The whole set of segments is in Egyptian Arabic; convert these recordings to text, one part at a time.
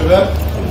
شباب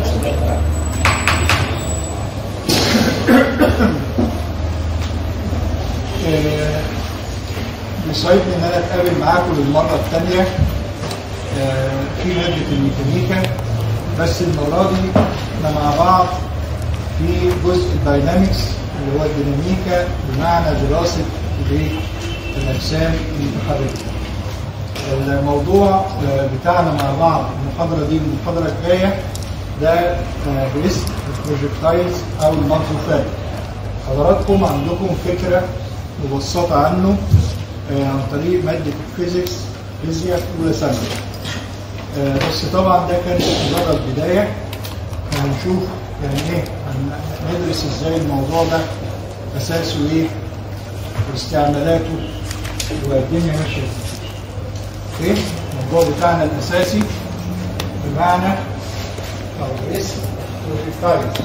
آه، بيسعدني ان انا اتقابل معاكم للمره الثانيه في ماده الميكانيكا بس المره دي احنا مع بعض في جزء الداينامكس اللي هو الديناميكا بمعنى دراسه الايه؟ الاجسام المتحركه. الموضوع آه، بتاعنا مع بعض المحاضره دي والمحاضره الجايه ده آه، باسم البروجكتايلز او المنفوخات. حضراتكم عندكم فكره مبسطه عنه آه، عن طريق ماده الفيزيكس فيزياء في اولى ثانوي. آه، بس طبعا ده كان مجرد بدايه هنشوف يعني ايه هندرس ازاي الموضوع ده اساسه ايه واستعمالاته والدنيا ماشيه ازاي. اوكي الموضوع بتاعنا الاساسي بمعنى او باسم بروجكتايلز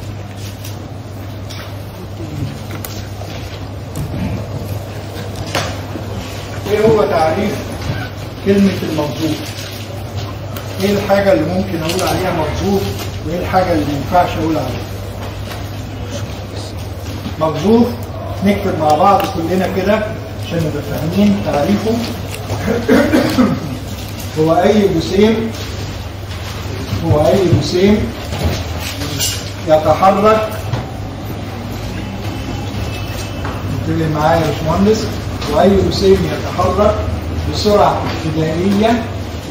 ايه هو تعريف كلمة الموضوع؟ ايه الحاجة اللي ممكن اقول عليها موضوع وايه الحاجة اللي ما ينفعش اقول عليها؟ موضوع نكتب مع بعض كلنا كده عشان نبقى فاهمين تعريفه هو اي جسيم هو اي جسيم يتحرك انتبه معايا يا باشمهندس واي جسيم يتحرك بسرعه ابتدائيه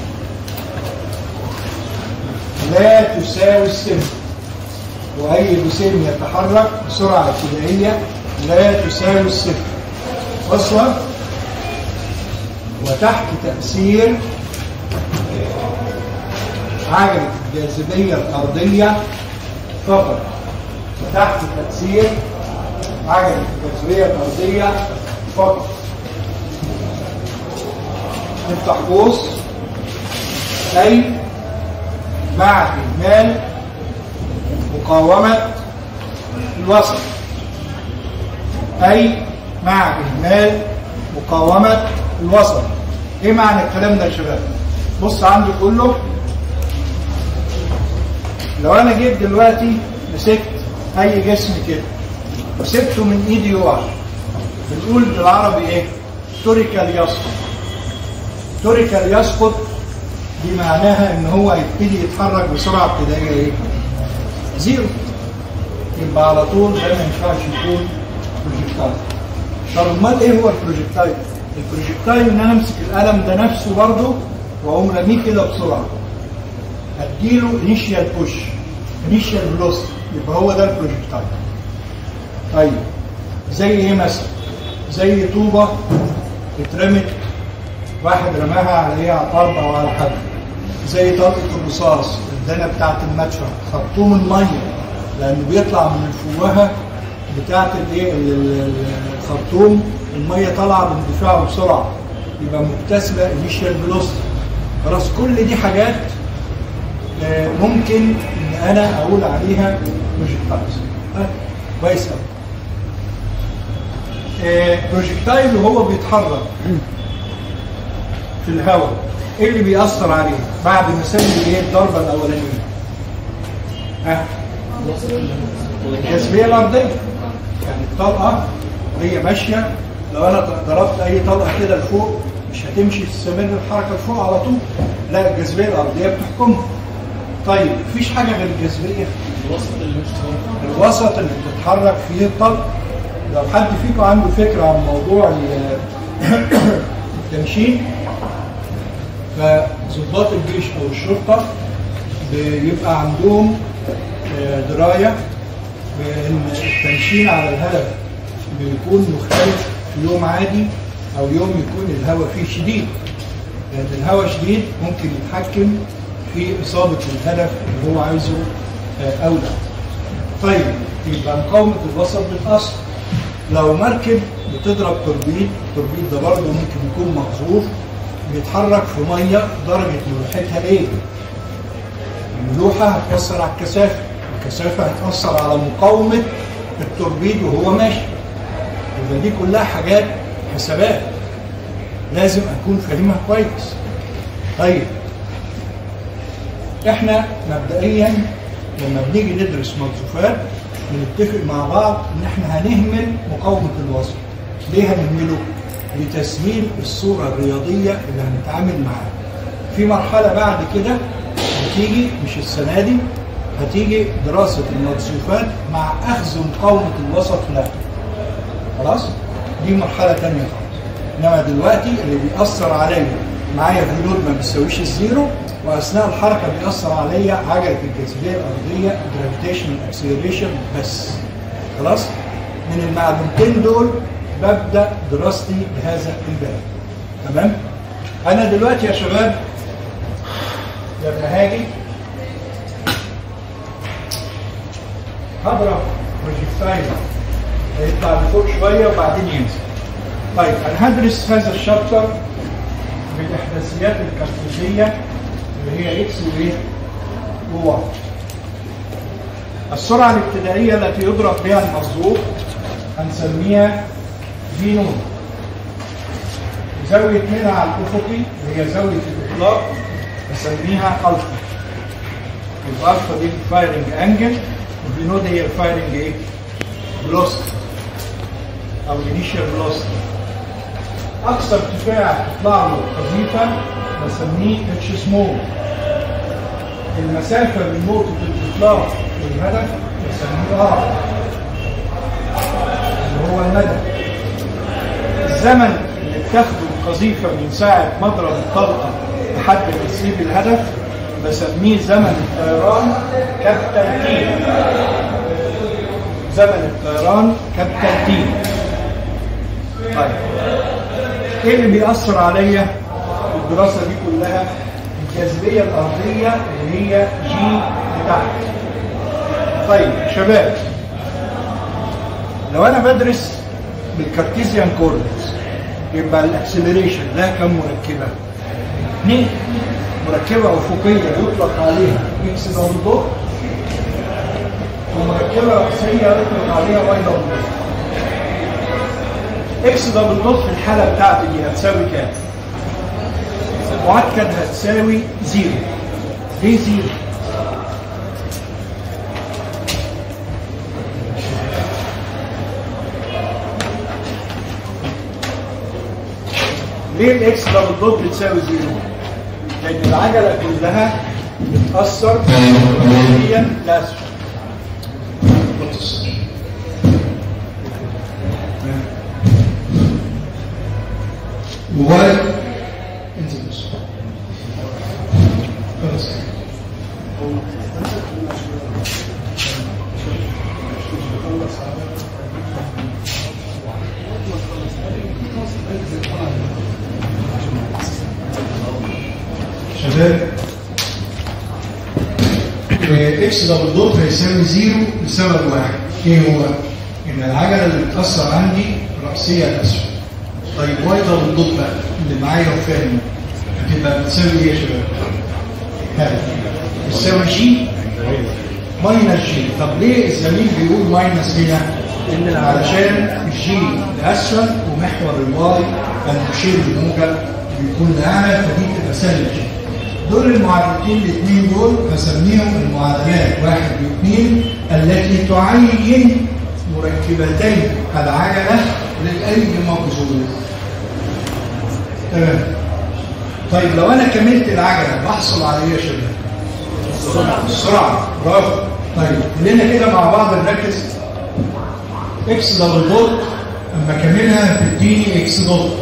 لا تساوي السن واي جسيم يتحرك بسرعه ابتدائيه لا تساوي الصفر وصلا وتحت تاثير عجله الجاذبيه الارضيه فقط وتحت تاثير عجله الجاذبيه الارضيه فقط نفتح قوس أي مع إهمال مقاومة الوسط أي مع إهمال مقاومة الوسط إيه معنى الكلام ده يا شباب؟ بص عندي كله لو أنا جيت دلوقتي مسكت أي جسم كده وسبته من إيدي يقع بنقول بالعربي إيه؟ توريكال يسقط توريكال يسقط دي معناها ان هو هيبتدي يتحرك بسرعه ابتدائيه ايه؟ زيرو يبقى على طول ده ما ينفعش يكون بروجكتايل طب امال ايه هو البروجكتايل؟ البروجكتايل ان انا امسك القلم ده نفسه برضه واقوم راميه كده بسرعه اديله انيشيال بوش انيشيال فيلوسيتي يبقى هو ده البروجكتايل طيب زي ايه مثلا؟ زي طوبه اترمت واحد رماها على ايه على الارض او على حد زي طلقه الرصاص الدنه بتاعت المدفع خرطوم الميه لانه بيطلع من الفوهه بتاعت الايه الخرطوم الميه طالعه باندفاعه بسرعه يبقى مكتسبه انيشال فيلوسيتي خلاص كل دي حاجات آه، ممكن ان انا اقول عليها بروجكتايلز كويس قوي بروجكتايل وهو بيتحرك في الهواء ايه اللي بيأثر عليه بعد ما سلم ايه الضربه الاولانيه ها الجاذبيه الارضيه يعني الطلقه وهي ماشيه لو انا ضربت اي طلقه كده لفوق مش هتمشي تستمر الحركه لفوق على طول لا الجاذبيه الارضيه بتحكمها طيب مفيش حاجه غير الجاذبيه الوسط اللي بتتحرك فيه الطلقه لو حد فيكم عنده فكره عن موضوع ال- التنشين فضباط الجيش او الشرطه بيبقى عندهم آه، درايه بان التنشين على الهدف بيكون مختلف في يوم عادي او يوم يكون الهواء فيه شديد لان الهواء شديد ممكن يتحكم في اصابه الهدف اللي هو عايزه آه، او لا. طيب يبقى مقاومه الوسط بتاثر لو مركب بتضرب توربيد التوربيد ده برضه ممكن يكون مقذوف بيتحرك في ميه درجه ملوحتها ايه؟ الملوحه هتاثر على الكثافه الكثافه هتاثر على مقاومه التوربيد وهو ماشي يبقى دي كلها حاجات حسابات لازم اكون فاهمها كويس طيب احنا مبدئيا لما بنيجي ندرس ملفوفات بنتفق مع بعض ان احنا هنهمل مقاومه الوصل. ليه هنهمله؟ لتسهيل الصوره الرياضيه اللي هنتعامل معاها. في مرحله بعد كده هتيجي مش السنه دي هتيجي دراسه الملفوفات مع اخذ مقاومه الوسط لها. خلاص؟ دي مرحله ثانيه خالص. انما دلوقتي اللي بيأثر عليا معايا فلود ما بيساويش الزيرو واثناء الحركه بيأثر عليا عجله الجاذبيه الارضيه جرافيتيشنال اكسلريشن بس خلاص من المعلومتين دول ببدا دراستي بهذا الباب تمام انا دلوقتي يا شباب لما هاجي هضرب بروجكتايل هيطلع لفوق شويه وبعدين ينزل طيب انا هدرس هذا الشابتر بالاحداثيات الكارتيزيه اللي هي اكس وايه؟ وواي. السرعه الابتدائيه التي يضرب بها المصدوق هنسميها في نون. زاويه منها على الافقي اللي هي زاويه الاطلاق نسميها الفا. الالفا دي الفايرنج انجل والفي نود هي الفايرنج ايه؟ فيلوسيتي او انيشال فيلوسيتي. اقصى ارتفاع تطلع له قذيفه بسميه اتش سمول المسافه من نقطه الاطلاق للهدف بسميه ار اللي هو المدى الزمن اللي بتاخده القذيفه من ساعه مضرب الطلقه لحد ما تسيب الهدف بسميه زمن الطيران كابتن تي زمن الطيران كابتن تي طيب ايه اللي بيأثر عليا في الدراسة دي كلها الجاذبية الأرضية اللي هي جي بتاعتي طيب شباب لو أنا بدرس بالكارتيزيان كوردينتس يبقى الاكسلريشن لها كم مركبة؟ اثنين مركبة أفقية يطلق عليها اكس دبل دوت ومركبة رأسية يطلق عليها واي دبل دوت اكس دبل دوت في الحاله بتاعتي دي هتساوي كام؟ مؤكد هتساوي زيرو ليه زيرو؟ ليه الاكس دبل دوت بتساوي زيرو؟ لان العجله كلها بتاثر رأسيا لاسفل وواي انزل بس خلاص شباب اكس دبل دوت هيساوي زيرو لسبب واحد ايه هو؟ ان العجله اللي بتاثر عندي راسيه اسفل طيب واي دبل دوت بقى اللي معايا وفاهم هتبقى بتساوي ايه يا شباب؟ ها بتساوي جي ماينس جي طب ليه الزميل بيقول ماينس هنا؟ علشان الجي لاسفل ومحور الواي المشير بالموجب بيكون لاعلى فدي بتبقى سالب جي دول المعادلتين الاثنين دول بسميهم المعادلات واحد واثنين التي تعين مركبتين العجله للاي مقصود تمام طيب لو انا كملت العجله بحصل على ايه يا شباب؟ السرعه برافو طيب كلنا كده مع بعض نركز اكس دبل دوت اما اكملها تديني اكس دوت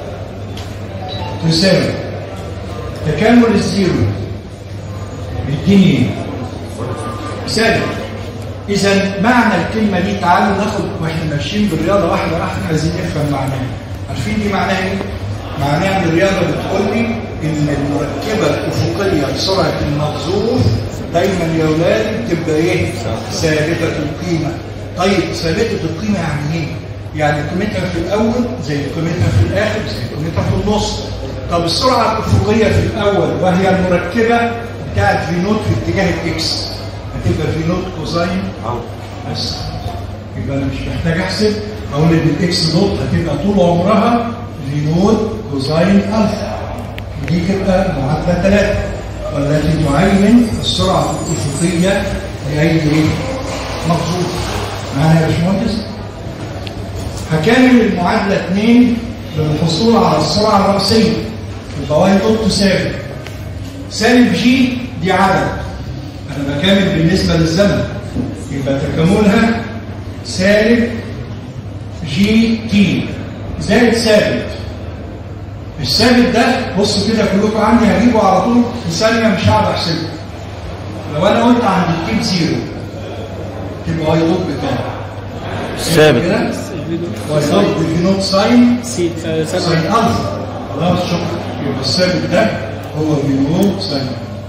تساوي تكامل الزيرو بيديني ايه؟ سالب اذا معنى الكلمه دي تعالوا ناخد واحنا ماشيين بالرياضه واحده واحده عايزين نفهم معناها عارفين دي معناها ايه؟ معناها ان الرياضه بتقول لي ان المركبه الافقيه لسرعه المقذوف دايما يا اولاد تبقى ايه؟ ثابته القيمه طيب ثابته القيمه يعني ايه؟ يعني قيمتها في الاول زي قيمتها في الاخر زي قيمتها في النص طب السرعه الافقيه في الاول وهي المركبه بتاعت في نوت في اتجاه الاكس هتبقى في نوت كوزاين بس يبقى انا مش محتاج احسب اقول ان الاكس دوت هتبقى طول عمرها في نوت كوزاين الفا دي تبقى معادله ثلاثه والتي تعين السرعة الأفقية لأي إيه؟ مخزون معانا يا باشمهندس هكمل المعادلة 2 للحصول على السرعة الرأسية يبقى واي دوت تساوي سالب جي دي عدد أنا بكمل بالنسبة للزمن يبقى تكاملها سالب جي تي زائد ثابت الثابت ده بصوا كده كلكم عندي هجيبه على طول في ثانية مش هقعد احسبه لو انا قلت عند التيب زيرو تبقى واي دوت بكام؟ ثابت. كده؟ واي دوت بالفي نوت ساين سي آه، ساين سبعة الفا خلاص شكرا يبقى الثابت ده هو في نوت ساين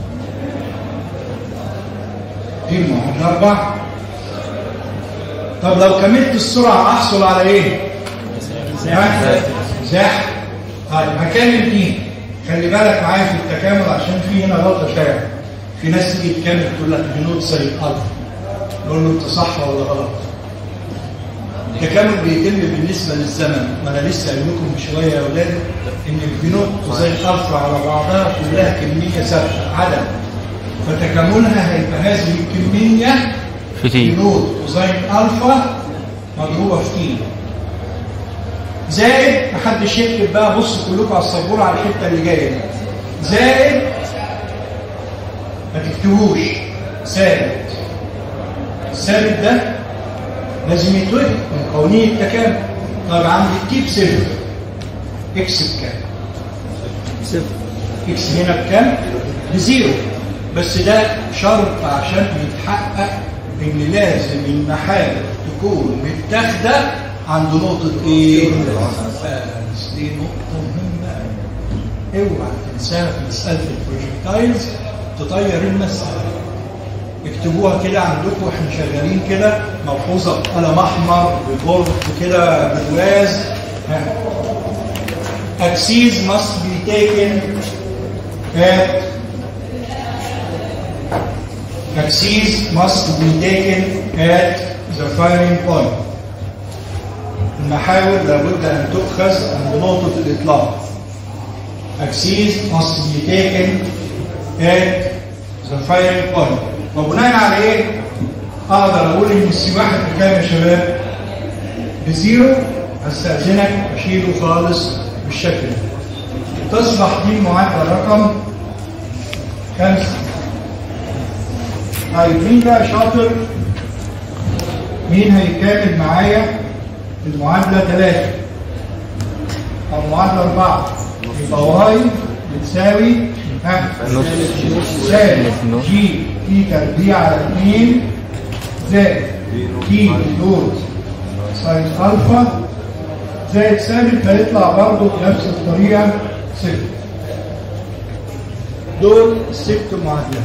دي المعادلة أربعة طب لو كملت السرعة أحصل على إيه؟ زاح زاح طيب هكمل دي خلي بالك معايا في التكامل عشان في هنا غلطة شائعة في ناس تيجي تكمل تقول لك بنوت ساين ألفا نقول له أنت صح ولا غلط؟ التكامل بيتم بالنسبة للزمن ما أنا لسه قايل لكم من شوية يا أولاد إن البنوت زي الألفا على بعضها كلها كمية ثابتة عدد فتكاملها هيبقى هذه الكمية في تي بنود كوزين الفا مضروبه في تي زائد محدش يكتب بقى بص كلكم على السبوره على الحته اللي جايه دي زائد ما تكتبوش ثابت الثابت ده لازم يتوجد من قوانين التكامل طب عند التيب صفر اكس بكام؟ صفر اكس هنا بكام؟ بزيرو بس ده شرط عشان يتحقق ان لازم المحاور تكون متاخده عند نقطه ايه؟ بس دي نقطه مهمه أوي. اوعى تنساها في مساله البروجكتايلز تطير المساله اكتبوها كده عندكم واحنا شغالين كده ملحوظه بقلم احمر ببورد كده برواز ها. axes must be taken at axes must be taken at the firing point المحاور لابد أن تؤخذ عند نقطة الإطلاق axes must be taken at the firing point وبناء على إيه؟ أقدر أقول إن السي واحد بكام يا شباب؟ بزيرو هستأذنك أشيله خالص بالشكل ده تصبح دي المعادلة رقم خمسة طيب مين بقى شاطر؟ مين هيكمل معايا المعادلة ثلاثة أو معادلة أربعة يبقى واي بتساوي ها نص زائد نص. جي تي تربيع على 2 زائد تي دوت ساين الفا زائد ثابت هيطلع برضه بنفس الطريقه صفر دول الست معادلات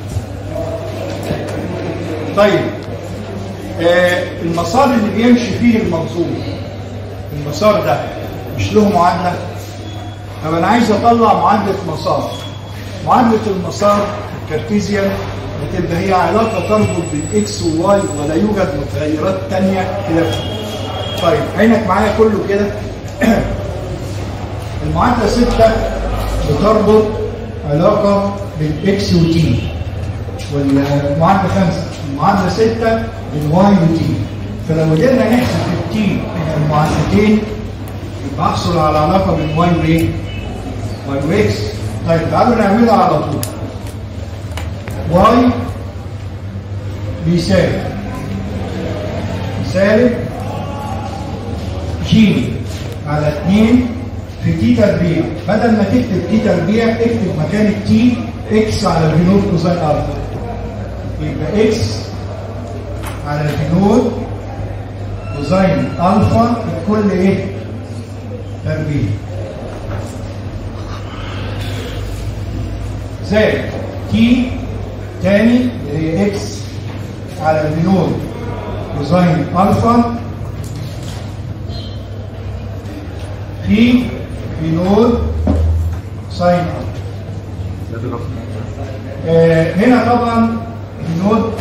طيب آه المسار اللي بيمشي فيه المنظوم المسار ده مش له معادله طب انا عايز اطلع معادله مسار معادله المسار الكارتيزيان بتبقى هي علاقه تربط بالاكس والواي ولا يوجد متغيرات تانية خلافها طيب عينك معايا كله كده المعادله ستة بتربط علاقه بالاكس وتي والمعادله خمسة المعادله ستة بالواي وتي فلو قدرنا نحسب التي من المعادلتين يبقى احصل على علاقه بين واي وايه؟ واي واكس طيب تعالوا نعملها على طول واي بيساوي سالب جي على 2 في تي تربيع بدل ما تكتب تي تربيع اكتب مكان التي اكس على الفينود كوزين الفا يبقى اكس على الفينود كوزين الفا الكل ايه؟ تربيع زائد تي تاني اللي هي اكس على الفينود كوزين الفا في فينود ساين الفا آه هنا طبعا الفينود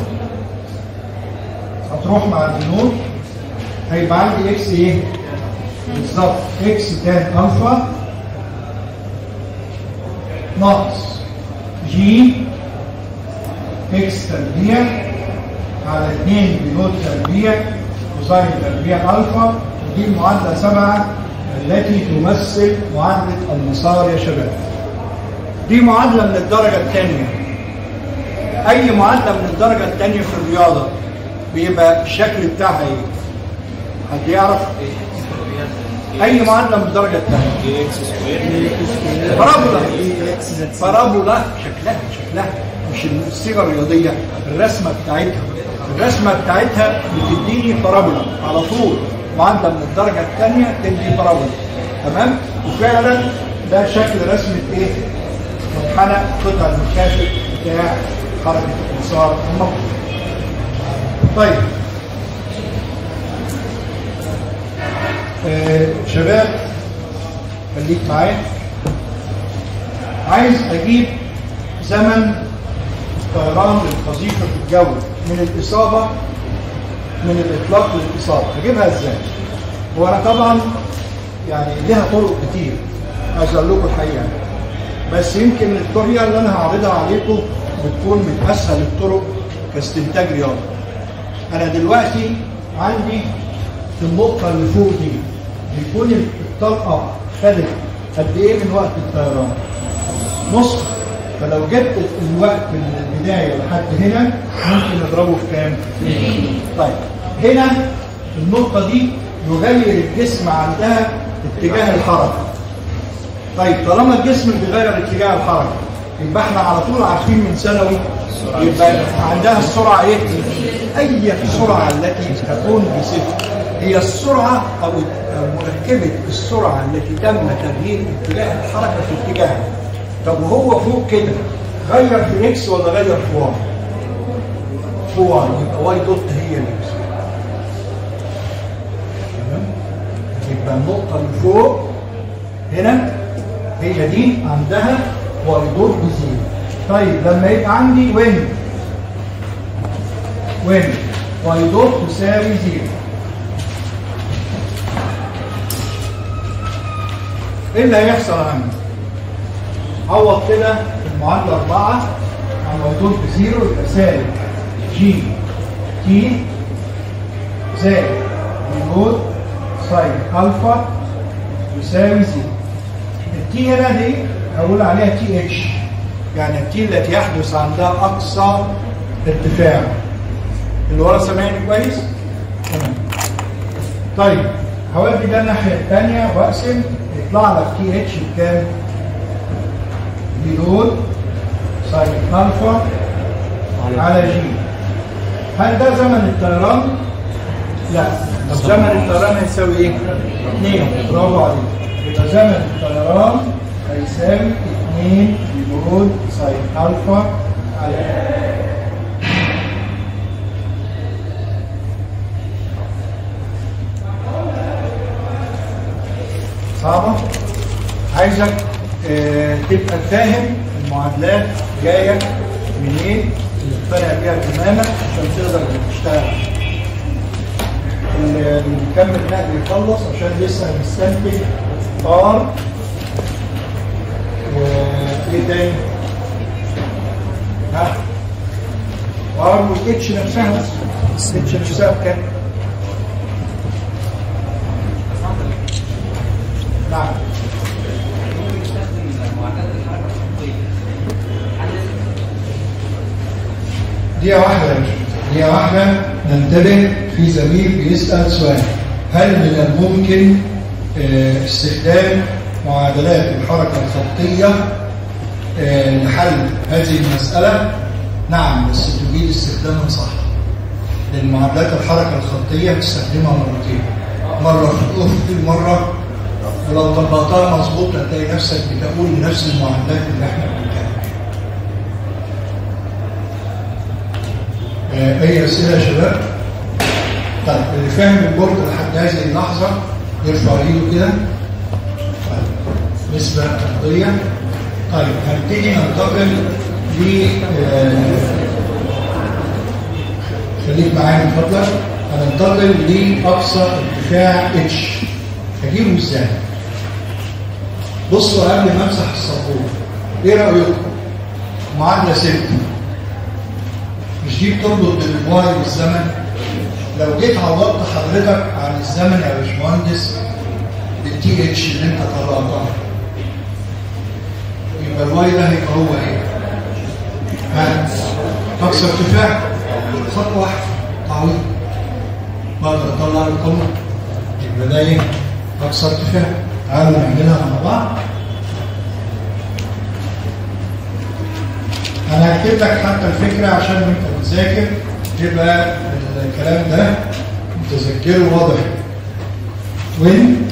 هتروح مع الفينود هيبقى عندي اكس ايه؟ بالظبط اكس تان الفا ناقص جي اكس تربيع على 2 بنود تربيع كوساين تربيع الفا ودي المعادله سبعه التي تمثل معادله المسار يا شباب. دي معادله من الدرجه الثانيه. اي معادله من الدرجه الثانيه في الرياضه بيبقى الشكل بتاعها ايه؟ حد يعرف؟ اي معادله من الدرجه الثانيه. بارابولا بارابولا شكلها شكلها مش الصيغه الرياضيه الرسمه بتاعتها الرسمه بتاعتها بتديني بارابولا على طول معادله من الدرجه الثانيه تدي بارابولا تمام وفعلا ده شكل رسمه ايه؟ منحنى قطع المكاشف بتاع حركه المسار الموجود طيب آه شباب خليك معايا عايز اجيب زمن طيران القذيفه في الجو من الاصابه من الاطلاق للاصابه اجيبها ازاي؟ هو انا طبعا يعني لها طرق كتير عايز اقول لكم الحقيقه بس يمكن الطريقه اللي انا هعرضها عليكم بتكون من اسهل الطرق كاستنتاج رياضي. انا دلوقتي عندي في النقطه اللي فوق دي بيكون الطلقه خدت قد ايه من وقت الطيران؟ نص فلو جبت الوقت من البدايه لحد هنا ممكن نضربه في كام؟ طيب هنا في النقطه دي يغير الجسم عندها اتجاه الحركه. طيب طالما الجسم بيغير اتجاه الحركه يبقى احنا على طول عارفين من ثانوي يبقى عندها السرعه ايه؟ اي سرعه التي تكون بصفر هي السرعه او مركبه السرعه التي تم تغيير اتجاه الحركه في اتجاهها. طب وهو فوق كده غير في اكس ولا غير في واي؟ في واي يبقى واي دوت هي الاكس. تمام؟ يبقى النقطه اللي فوق هنا هي دي عندها واي دوت بزيرو. طيب لما يبقى عندي وين وين واي دوت تساوي زيرو ايه اللي هيحصل عندي؟ عوض كده في المعادله 4 عن واي دوت بزيرو يبقى سالب جي تي زائد نود ساين الفا يساوي زيرو التي هنا دي هقول عليها تي اتش يعني التي التي يحدث عندها اقصى ارتفاع اللي ورا سامعني كويس؟ تمام طيب هودي ده الناحيه الثانيه واقسم يطلع لك تي اتش بكام؟ بدون ساين الفا على جي هل ده زمن الطيران؟ لا طب زمن الطيران هيساوي ايه؟ 2 برافو عليك يبقى زمن الطيران هيساوي 2 بدون ساين الفا على صعبة عايزك آه تبقى فاهم المعادلات جاية منين مقتنع بيها تماما عشان تقدر تشتغل اللي بيكمل نقل يخلص عشان لسه هنستنتج ار وايه تاني؟ ها؟ ار والاتش نفسها بس الاتش نفسها بكام؟ نعم دقيقة واحدة يا باشا دقيقة واحدة ننتبه في زميل بيسأل سؤال هل من الممكن آه، استخدام معادلات الحركة الخطية آه، لحل هذه المسألة؟ نعم بس تجيد استخدامها صح لأن معادلات الحركة الخطية بتستخدمها مرتين مرة في الأفق مرة ولو طبقتها مظبوط هتلاقي نفسك بتقول نفس المعادلات اللي احنا بنتكلم فيها. اي اسئله يا شباب؟ طيب اللي فاهم البورد لحد هذه اللحظه يرفع ايده كده. طيب نسبه ارضيه. طيب هنبتدي ننتقل ل خليك معايا من فضلك هننتقل لاقصى ارتفاع اتش هجيبه ازاي؟ بصوا قبل ما امسح السبوره ايه رايكم؟ معادلة ستة مش دي بتربط بين الواي والزمن لو جيت عوضت حضرتك عن الزمن يا باشمهندس بالتي اتش اللي انت طلعتها يبقى الواي ده هيبقى هو ايه؟ ها اكثر ارتفاع خط واحد تعويض بقدر اطلع القمر يبقى ده ايه؟ اكثر ارتفاع تعالوا نعملها مع بعض انا هكتب لك حتى الفكره عشان وانت بتذاكر يبقى الكلام ده متذكره واضح وين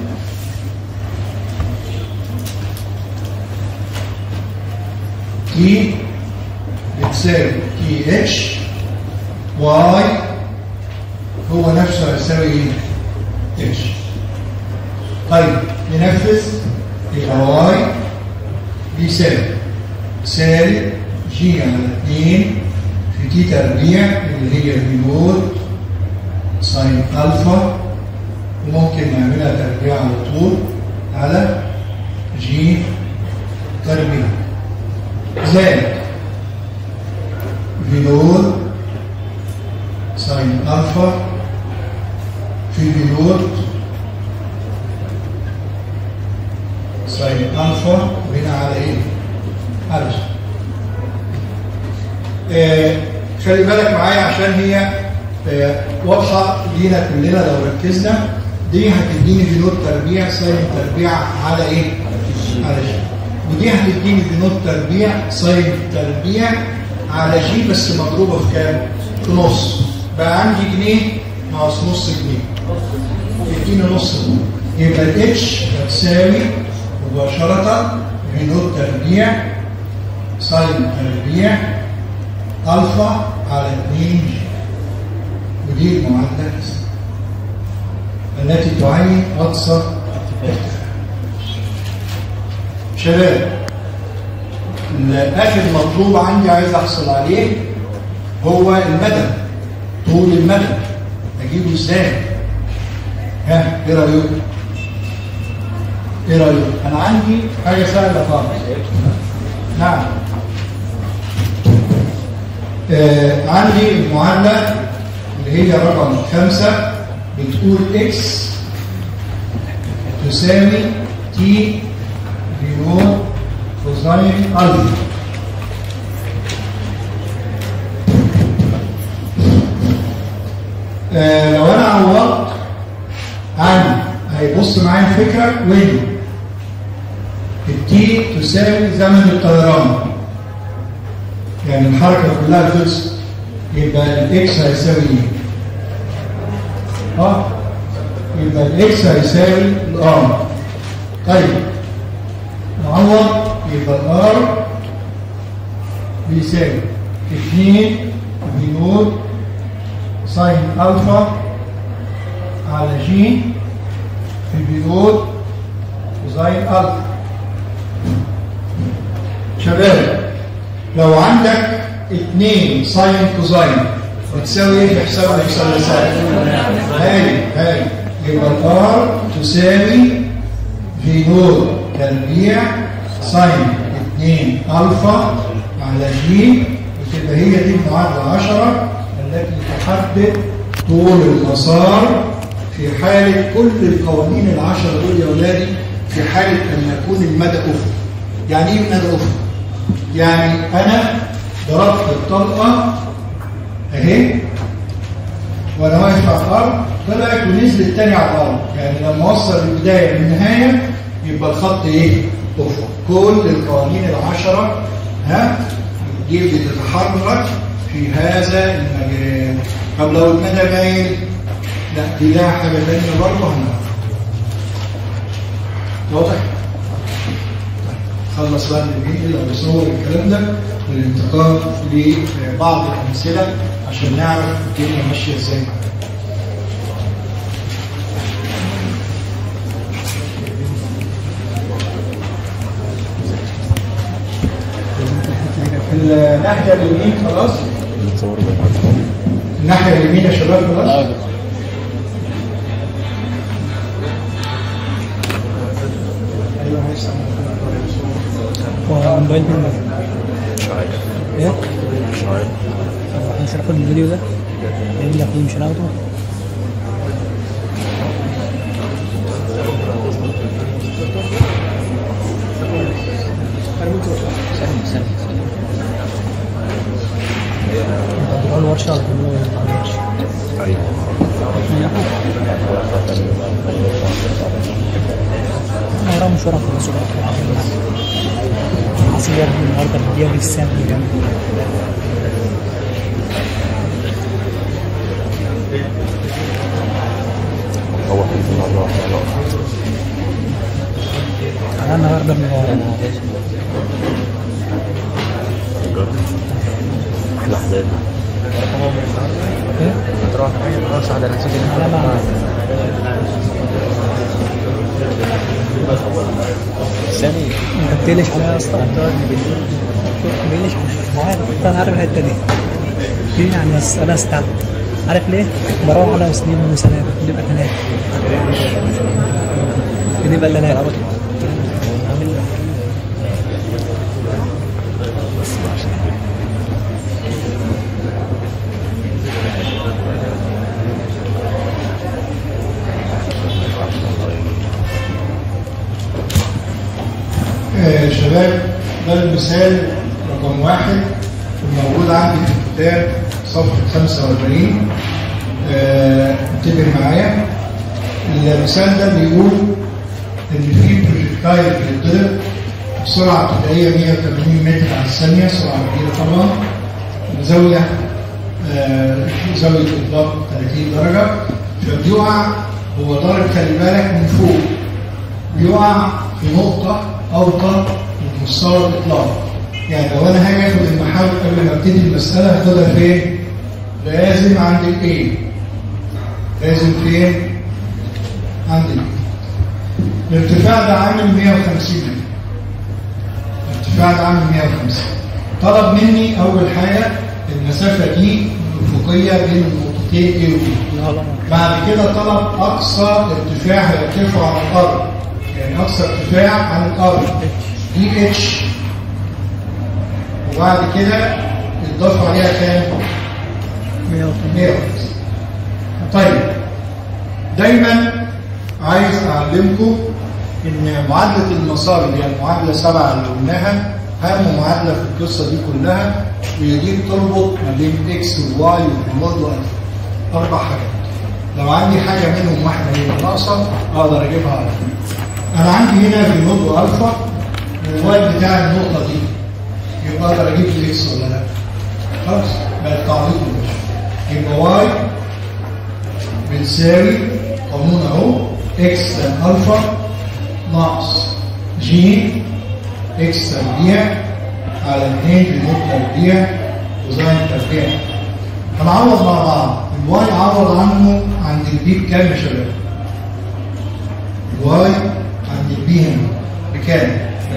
تي بتساوي تي اتش واي هو نفسه هيساوي ايه؟ اتش طيب ننفذ يبقى واي بيساوي سالب جي على 2 في تي تربيع اللي هي في نود ساين الفا وممكن نعملها تربيع على طول على جي تربيع زائد في نود ساين الفا في في نود ساين الفا وهنا على ايه؟ على جي آه، خلي بالك معايا عشان هي آه، واضحه لينا كلنا لو ركزنا دي هتديني جنود تربيع ساين تربيع على ايه؟ على جي ودي هتديني جنود تربيع ساين تربيع على جي بس مضروبه في كام؟ في نص بقى عندي جنيه ناقص نص جنيه يديني نص جنيه يبقى الاتش هتساوي مباشره جنود تربيع ساين تربيع الفا على 2 جي ودي المعادله التي تعين اقصى ارتفاع شباب اخر مطلوب عندي عايز احصل عليه هو المدى طول المدى اجيبه ازاي ها ايه رايكم ايه رايكم انا عندي حاجه سهله خالص نعم آه عندي المعادلة اللي هي رقم خمسة بتقول اكس تساوي تي بنود كوزاين الفا آه لو انا عوضت عن هيبص معايا الفكرة وين التي تساوي زمن الطيران يعني الحركة كلها خلصت يبقى الاكس هيساوي ايه؟ اه يبقى الاكس هيساوي الار طيب نعوض يبقى الار بيساوي 2 بنود ساين الفا على جي في بنود كوزاين الفا شباب لو عندك 2 ساين كوزاين بتساوي ايه في حساب المثلثات؟ هاي هاي يبقى الار تساوي في نور تربيع ساين 2 الفا على جي وتبقى هي دي المعادله 10 التي تحدد طول المسار في حاله كل القوانين العشره دول يا اولادي في حاله ان يكون المدى افق. يعني ايه مدى افق؟ يعني انا ضربت الطلقه اهي وانا واقف على الارض طلعت ونزلت تاني على الارض يعني لما اوصل البدايه للنهايه يبقى الخط ايه؟ افق كل القوانين العشره ها دي بتتحرك في هذا المجال طب لو المدى مايل لا دي لها حاجه ثانيه برضه هنعرف واضح؟ خلص بقى الفيديو او يصور الكلام ده والانتقال لبعض الامثله عشان نعرف الدنيا ماشيه ازاي الناحيه اليمين خلاص الناحيه اليمين يا شباب خلاص ايوه هيسمع مش عارف ايه؟ طب احنا مش هناخد الفيديو ده جايب لك فيه مش هناخده سلم سلم سلم بتروح الورشة ولا بتعملوا ايه بتاع الورشة؟ انا ورايا مشوار اخلصه بقى حاسس يا ابني النهارده الدقيقة دي السنة اللي جنبي هو في الموضوع انا النهارده من ورا احلى حداد ايه؟ هتروح خلاص على نتيجة لا ما ثاني انت بتقلش عليا يا اسطى بتقلش مش عارف انا عارف الحته دي دي يعني بس انا استعد عارف ليه؟ بروح على سنين وسنوات بنبقى ثلاثة بنبقى ثلاثة آه، شباب ده المثال رقم واحد موجود عندي في الكتاب صفحة 45 آه، انتبه معايا المثال ده بيقول ان في بروجكتايل بيتضرب بسرعة ابتدائية 180 متر على الثانية سرعة كبيرة طبعا زاوية آه، زاوية إطلاق 30 درجة فبيقع هو ضارب خلي بالك من فوق بيقع في نقطة أوطى من مستوى الإطلاق يعني لو أنا هاجي آخد المحاور قبل ما أبتدي المسألة هاخدها فين؟ لازم عند الإيه؟ لازم فين؟ عند الإيه؟ الارتفاع ده عامل 150 متر الارتفاع ده عامل 150 طلب مني أول حاجة المسافة دي الأفقية بين النقطتين A و B لا لا بعد كده طلب اقصى ارتفاع هيرتفع عن الارض يعني اقصى ارتفاع عن الارض دي اتش وبعد كده اضاف عليها كام 180 100 طيب دايما عايز اعلمكم ان معادله المسار اللي هي المعادله سبعه اللي قلناها اهم معادله في القصه دي كلها هي دي بتربط ما بين اكس وواي والنود والالفا اربع حاجات لو عندي حاجه منهم واحده هي ناقصه اقدر اجيبها على طول انا عندي هنا في نود والفا الواي بتاع النقطه دي يبقى اقدر اجيب الاكس ولا لا خلاص بقت تعويض مباشر يبقى واي بتساوي قانون اهو اكس تان الفا ناقص جي اكس تربيع على 2 في نوت تربيع كوزين تربيع هنعوض مع بعض الواي عوض عنه عند البي بكام يا شباب؟ الواي عند البي هنا بكام؟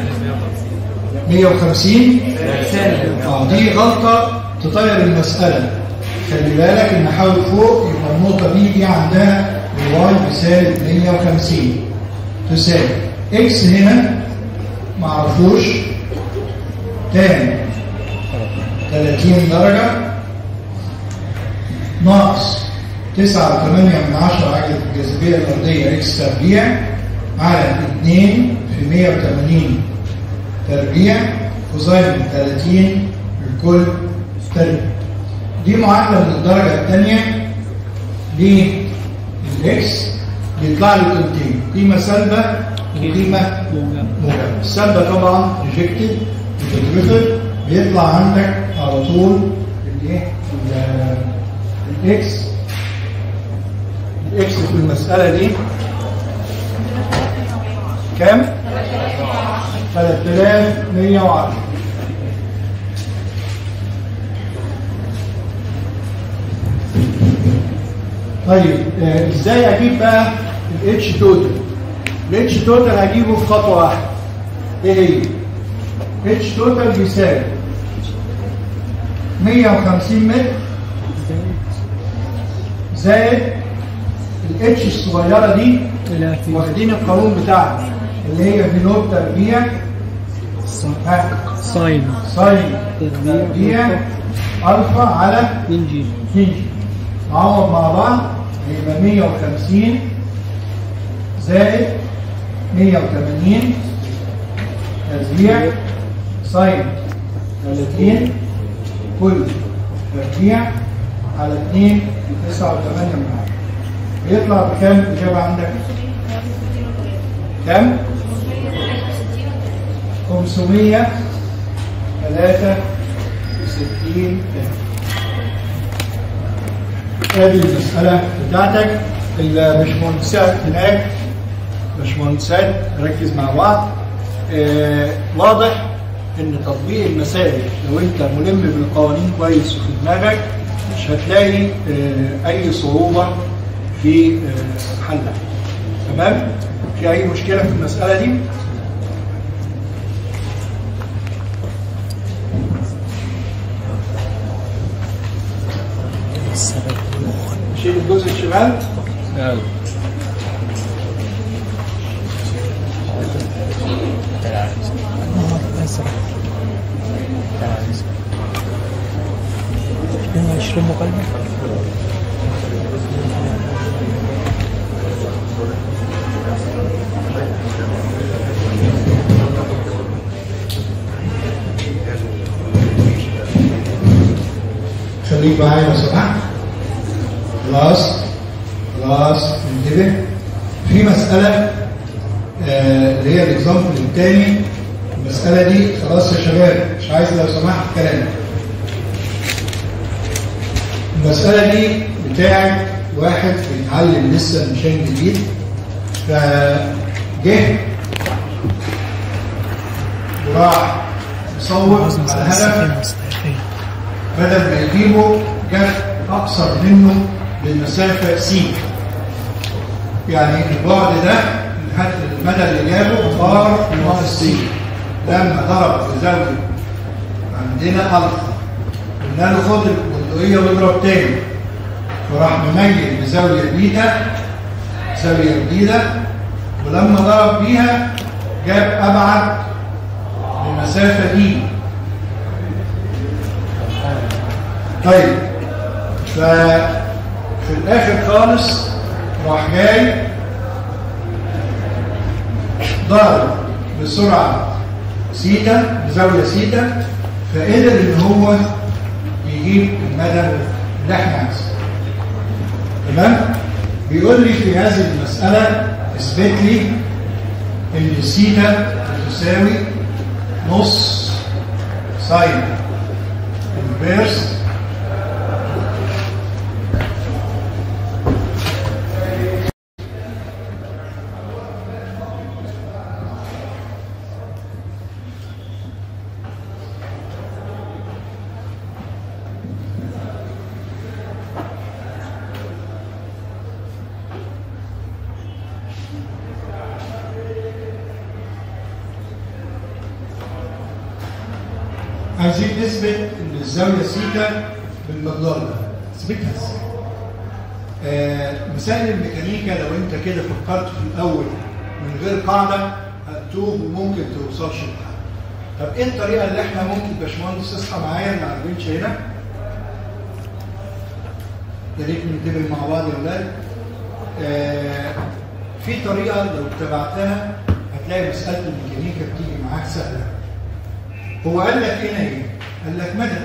150 اه دي غلطة تطير المسألة خلي بالك ان حاول فوق يبقى النقطة دي دي عندها الواي بيساوي 150 تساوي اكس هنا معرفوش تاني 30 درجة ناقص 9 8 من 10 عجلة الجاذبية الأرضية اكس تربيع على 2 في 180 تربيع كوزين 30 لكل تربيع دي معادلة من الدرجة الثانية للإكس بيطلع لي قيمتين قيمة سالبة وقيمة موجبة السالبة طبعا ريجكتد بتترفض بيطلع عندك على طول الايه ال- الاكس الاكس في المسألة دي كام؟ 3110 طيب آه، ازاي اجيب بقى الاتش توتال الاتش توتال هجيبه في خطوه واحده ايه هي اتش توتال بيساوي 150 متر زائد الاتش الصغيره دي لا في واخدين القانون بتاعنا اللي هي في نوت تربيع ها ساين ساين تربيع الفا على 2 جي 2 جي نعوض مع بعض يبقى 150 زائد 180 تربيع ساين 30 كل تربيع على 2 9 و8 من عشرة يطلع بكام الإجابة عندك؟ كام؟ 563 ادي المسألة بتاعتك الباشمهندسات هناك باشمهندسات ركز مع بعض آه واضح ان تطبيق المسائل لو انت ملم بالقوانين كويس وفي دماغك مش هتلاقي آه اي صعوبة في آه حلها تمام؟ في اي مشكلة في المسألة دي؟ شيل الجزء الشمال اه اسف 22 مكالمة خليك معايا لو سمحت خلاص خلاص انتبه في مسألة آه، اللي هي الاكزامبل الثاني المسألة دي خلاص يا شباب مش عايز لو سمحت كلام المسألة دي بتاعت واحد بيتعلم لسه مشان جديد فجه وراح يصور لازم على نسأل هدف مستحيل بدل ما يجيبه جاب اقصر منه بالمسافه س يعني البعد ده لحد المدى اللي جابه ار ناقص س لما ضرب في زاويه عندنا الفا قلنا له خد البندقيه واضرب تاني فراح مميل بزاويه بيتا زاويه جديده ولما ضرب بيها جاب ابعد المسافه دي طيب ففي الاخر خالص راح جاي ضرب بسرعه سيتا بزاويه سيتا فقدر ان هو يجيب المدى اللي احنا عايزينه تمام بيقول لي في هذه المساله اثبت لي ان السيتا تساوي نص ساين انفيرس عايزين نثبت ان الزاويه سيتا بالمقدار ده اثبتها ازاي؟ آه مسائل الميكانيكا لو انت كده فكرت في الاول من غير قاعده هتوه وممكن توصلش لحل طب ايه الطريقه اللي احنا ممكن باشمهندس اصحى معايا اللي على البنش هنا يا ريت ننتبه مع بعض يا ولاد آه في طريقه لو اتبعتها هتلاقي مساله الميكانيكا بتيجي معاك سهله هو قال لك هنا ايه؟ قال لك مدى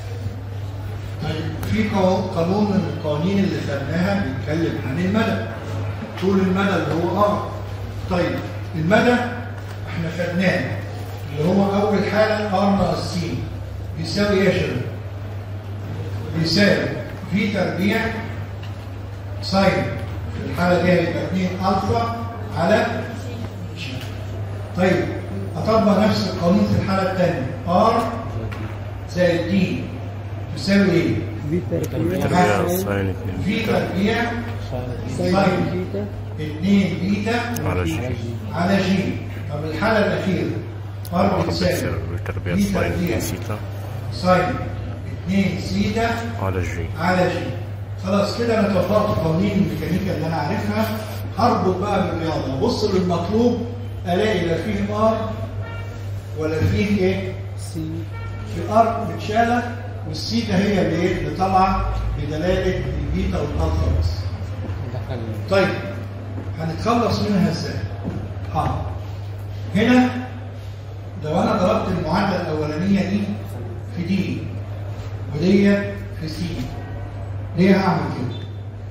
طيب في قو- قانون من القوانين اللي خدناها بيتكلم عن المدى طول المدى اللي هو ار طيب المدى احنا خدناه اللي هو اول حاله ار ناقص س بيساوي ايه يا شباب؟ بيساوي في تربيع ساين في الحاله دي هيبقى 2 الفا على ش. طيب اطبق نفس القانون في الحاله الثانيه ار زائد دي تساوي ايه؟ تربيع ساين في 2 تربيع ساين 2 بيتا على جي على جي طب الحاله الاخيره ار بتساوي تربيع في ساين تربيع 2 سيتا ساين 2 سيتا على جي على جي خلاص كده انا طبقت قوانين الميكانيكا اللي انا عارفها هربط بقى بالرياضه ابص للمطلوب الاقي لا فيه ار ولا فيه ايه؟ سي في ار متشاله والسيتا هي اللي ايه؟ اللي طالعه بدلاله البيتا والالفا بس. طيب هنتخلص منها ازاي؟ ها هنا لو انا ضربت المعادله الاولانيه دي في دي ودي في سي ليه هعمل كده؟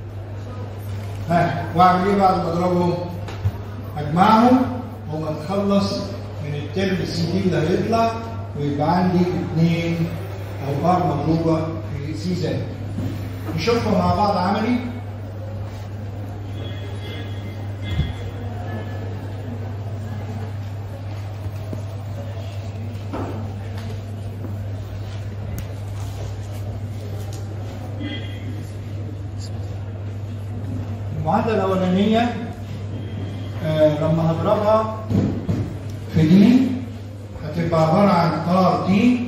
ها واعمل ايه بعد ما اضربهم؟ اجمعهم واتخلص من الترم سي دي اللي هيطلع ويبقى عندي اثنين او ار مضروبه في سي زائد. نشوفها مع بعض عملي المعادلة الأولانية آه لما هضربها في دي هتبقى عبارة عن ار دي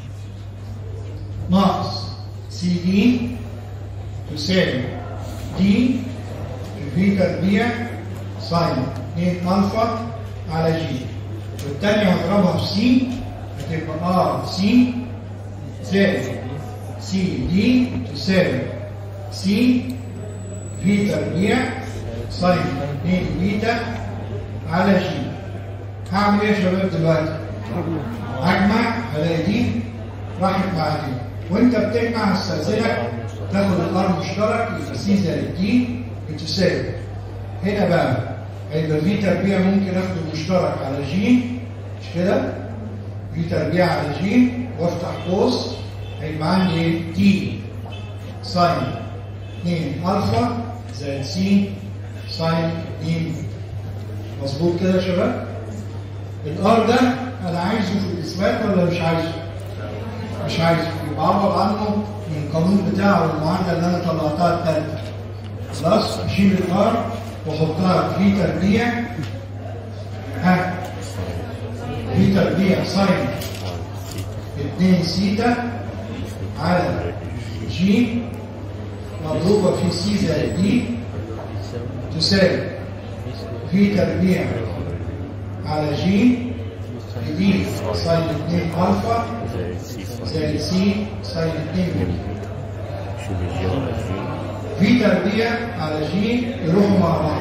ناقص سي دي تساوي دي في في تربيع ساين 2 الفا على جي والتانية هضربها في سي هتبقى ار سي زائد سي دي تساوي سي في تربيع ساين 2 بيتا على جي هعمل ايه يا شباب دلوقتي؟ اجمع هلاقي دي راحت مع دي وانت بتجمع استاذنك تاخد الار مشترك يبقى سي زائد دي بتساوي هنا بقى هيبقى في تربيع ممكن اخده مشترك على جي مش كده؟ في تربيع على جي وافتح قوس هيبقى عندي تي ساين 2 الفا زائد سي ساين 2 مظبوط كده يا شباب؟ الار ده انا عايزه في الاثبات ولا مش عايزه؟ مش عايزه يبقى اعبر عنه من القانون بتاعه والمعادله اللي انا طلعتها الثالثه خلاص اشيل الار واحطها في تربيع ها في تربيع ساين 2 سيتا على جي مضروبه في سي زائد دي تساوي في تربيع على جي في دي ساين 2 الفا زائد سي ساين زائد سي ساين 2 شوف الجي على الجي في تربيع على جي يروحوا مع بعض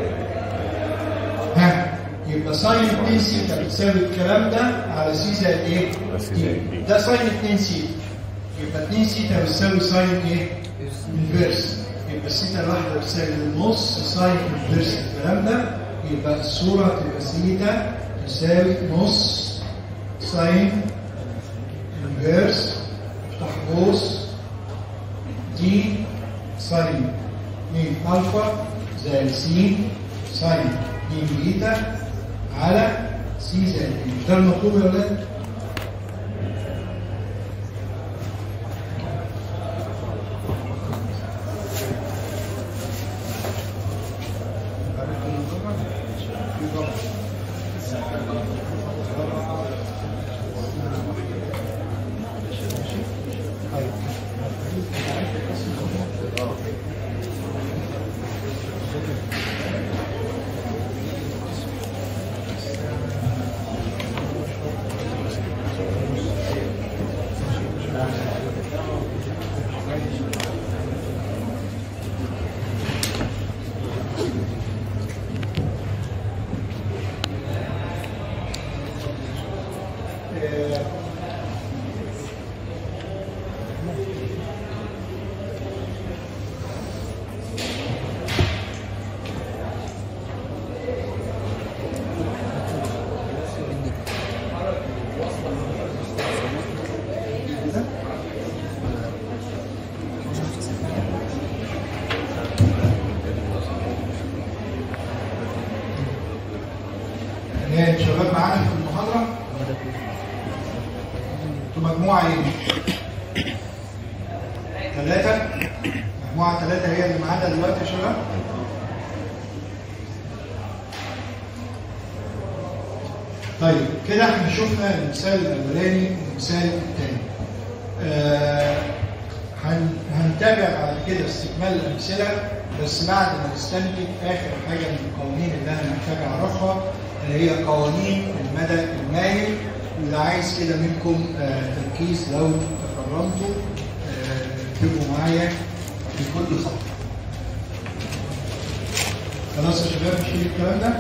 ها يبقى ساين 2 سيتا بتساوي الكلام ده على سي زائد ايه؟ على سي زائد دي. ده ساين 2 سيتا يبقى 2 سيتا بتساوي ساين ايه؟ انفيرس يبقى السيتا الواحده بتساوي نص ساين انفيرس الكلام ده يبقى الصوره تبقى سيتا تساوي نص ساين انفيرس افتح قوس دي ساين 2 الفا زائد سي ساين 2 بيتا على سي زائد دي مش ده المطلوب يا ولاد؟ آه، يعني شباب معانا في المحاضرة انتوا مجموعة ايه؟ ثلاثة مجموعة ثلاثة هي اللي معانا دلوقتي يا شباب طيب كده احنا شفنا المثال الاولاني والمثال الثاني آه هن- هنتابع بعد كده استكمال الامثله بس بعد ما نستنتج اخر حاجه من القوانين اللي انا محتاج اعرفها اللي هي قوانين المدى المايل واللي عايز كده منكم آه، تركيز لو تكرمتوا آه، تبقوا معايا في كل خط خلاص يا شباب نشيل الكلام ده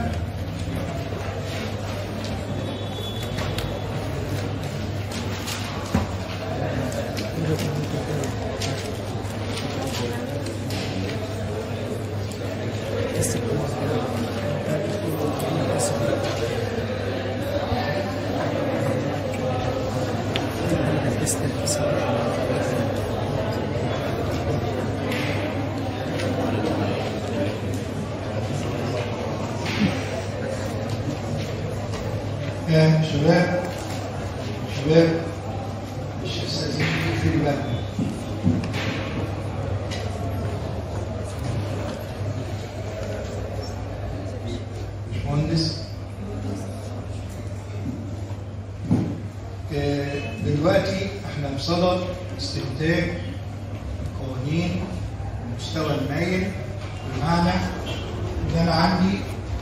يا شباب شباب مش هستاذنكم في بالك باشمهندس آه، دلوقتي احنا بصدد استنتاج قوانين المستوى المايل بمعنى ان انا عندي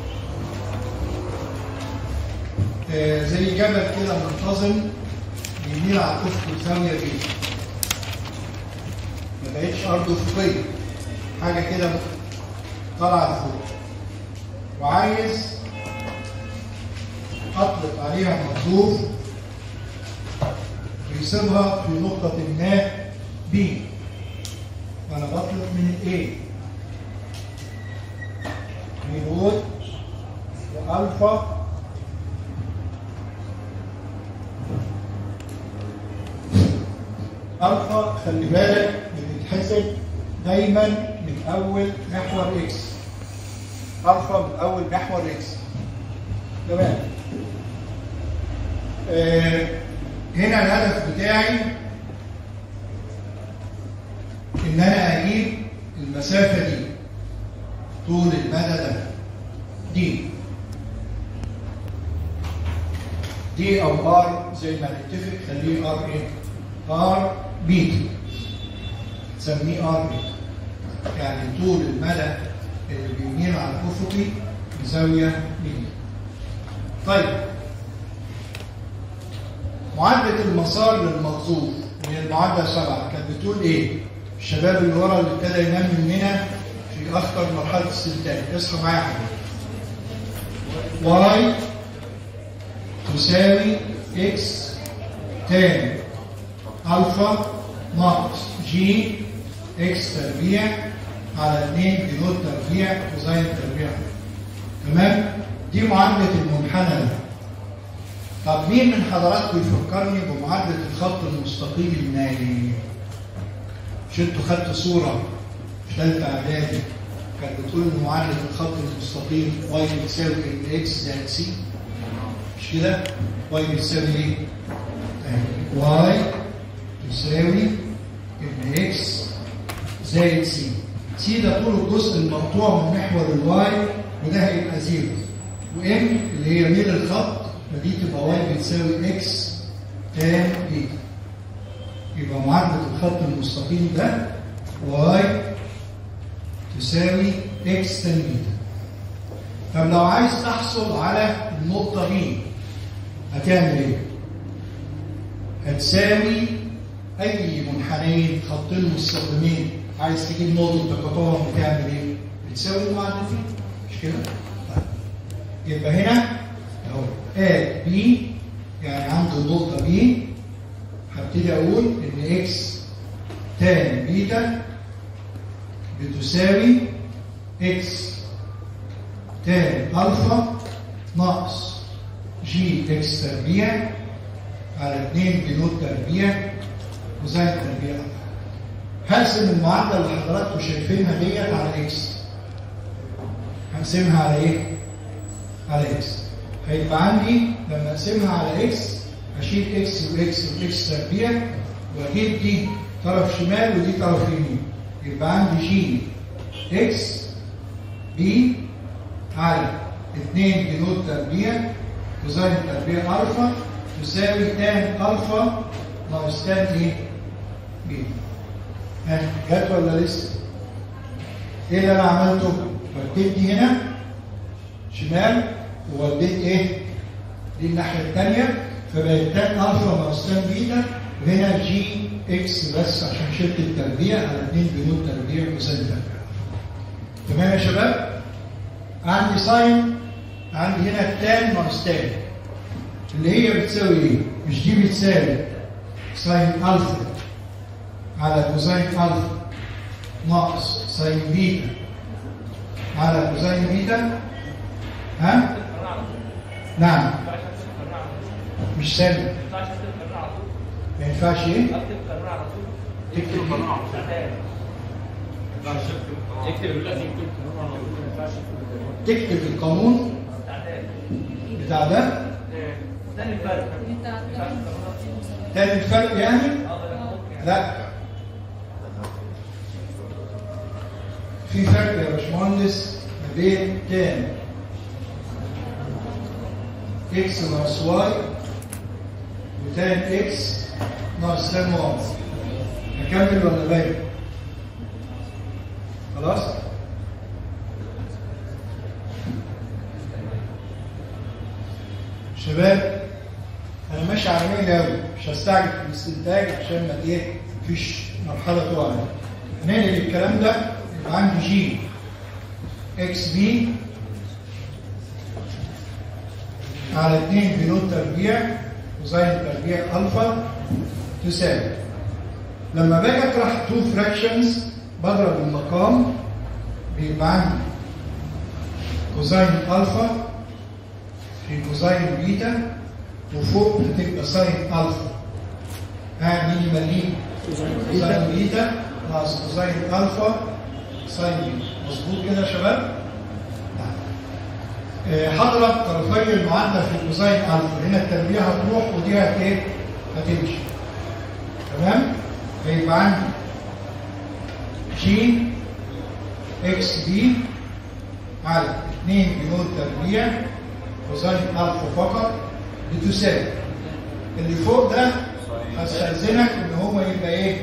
آه، زي جبل كده منتظم بيميل على الافق زاويه بيه ما بقتش ارض افقيه حاجه كده طالعه لفوق وعايز اطلق عليها مظروف ويسيبها في نقطة ما B وأنا بطلق من A بنقول وألفا ألفا خلي بالك بتتحسب دايما من أول محور إكس ألفا من أول محور إكس تمام آه هنا الهدف بتاعي ان انا اجيب المسافه دي طول المدى ده دي دي او ار زي ما نتفق خليه ار ايه ار بيتا تسميه ار بيتا يعني طول المدى اللي بيميل على الافقي بزاويه بيتا طيب معادلة المسار للمقذوف من المعادلة سبعة كانت بتقول ايه؟ الشباب اللي ورا اللي ابتدى ينام مننا في اخطر مرحلة السلتان اصحوا معايا يا حبيبي واي تساوي اكس تان الفا ناقص جي اكس تربيع على 2 في نوت تربيع كوزين تربيع تمام؟ دي معادلة المنحنى ده طب مين من حضراتكم يفكرني بمعادلة الخط المستقيم النايم؟ مش انتوا خدتوا صورة في ثالثة إعدادي كانت بتقول إن معادلة الخط المستقيم واي بتساوي ال اكس زائد سي مش كده؟ واي بتساوي ايه؟ واي تساوي ال اكس زائد سي سي ده طول الجزء المقطوع من محور الواي وده هيبقى زيرو وام اللي هي ميل الخط فدي تبقى واي بتساوي اكس تان بيتا يبقى معادلة الخط المستقيم ده واي تساوي اكس تان بيتا طب لو عايز تحصل على النقطة دي هتعمل ايه؟ هتساوي أي منحنين خطين مستقيمين عايز تجيب نقطة تقاطعهم بتعمل ايه؟ بتساوي المعادلتين مش كده؟ طيب. يبقى هنا اهو A B يعني عنده النقطة B هبتدي أقول إن X تان بيتا بتساوي X تان ألفا ناقص جي إكس تربيع على 2 بنود تربيع وزائد تربيع ألفا هقسم المعادلة اللي حضراتكم شايفينها ديت على إكس هقسمها على إيه؟ على إكس هيبقى عندي لما اقسمها على اكس اشيل اكس واكس واكس تربيع واجيب دي طرف شمال ودي طرف يمين يبقى عندي جي اكس بي على 2 جنود تربيع كوزين تربيع الفا تساوي تان الفا ناقص تان ايه؟ بي ها جت ولا لسه؟ ايه اللي انا عملته؟ ركبت هنا شمال ووديت ايه؟ دي الناحيه الثانيه فبقت تان الفا ناقص تان بيتا وهنا جي اكس بس عشان شلت التربيع على 2 بنود تربيع وزن تربيع تمام يا شباب؟ عندي ساين عندي هنا تان ناقص تان اللي هي بتساوي ايه؟ مش دي بتساوي ساين الفا على كوزين الفا ناقص ساين بيتا على كوزين بيتا ها؟ نعم مش سالب ما ينفعش ايه؟ تكتب تكتب القانون بتاع ده تاني الفرق يعني؟ لا في فرق يا باشمهندس ما بين تان اكس ناقص واي وتان اكس ناقص تان واي نكمل ولا باقي؟ خلاص؟ شباب انا ماشي على ميل قوي مش هستعجل في الاستنتاج عشان ما ايه مفيش مرحله تقع هننقل الكلام ده يبقى عندي جي اكس بي على 2 بنود تربيع وزين تربيع الفا تساوي لما باجي اطرح تو فراكشنز بضرب المقام بيبقى عندي كوزين الفا في كوزين بيتا وفوق هتبقى ساين الفا ها مين يمليه كوزين بيتا ناقص كوزين الفا ساين بيتا مظبوط كده يا شباب؟ هضرب طرفي المعادله في كوزين الفا هنا التربيع هتروح ودي هت ايه؟ هتمشي تمام؟ فيبقى عندي جي اكس بي على 2 بنود تربيع كوزين الفا فقط بتساوي اللي فوق ده هستأذنك ان هو يبقى ايه؟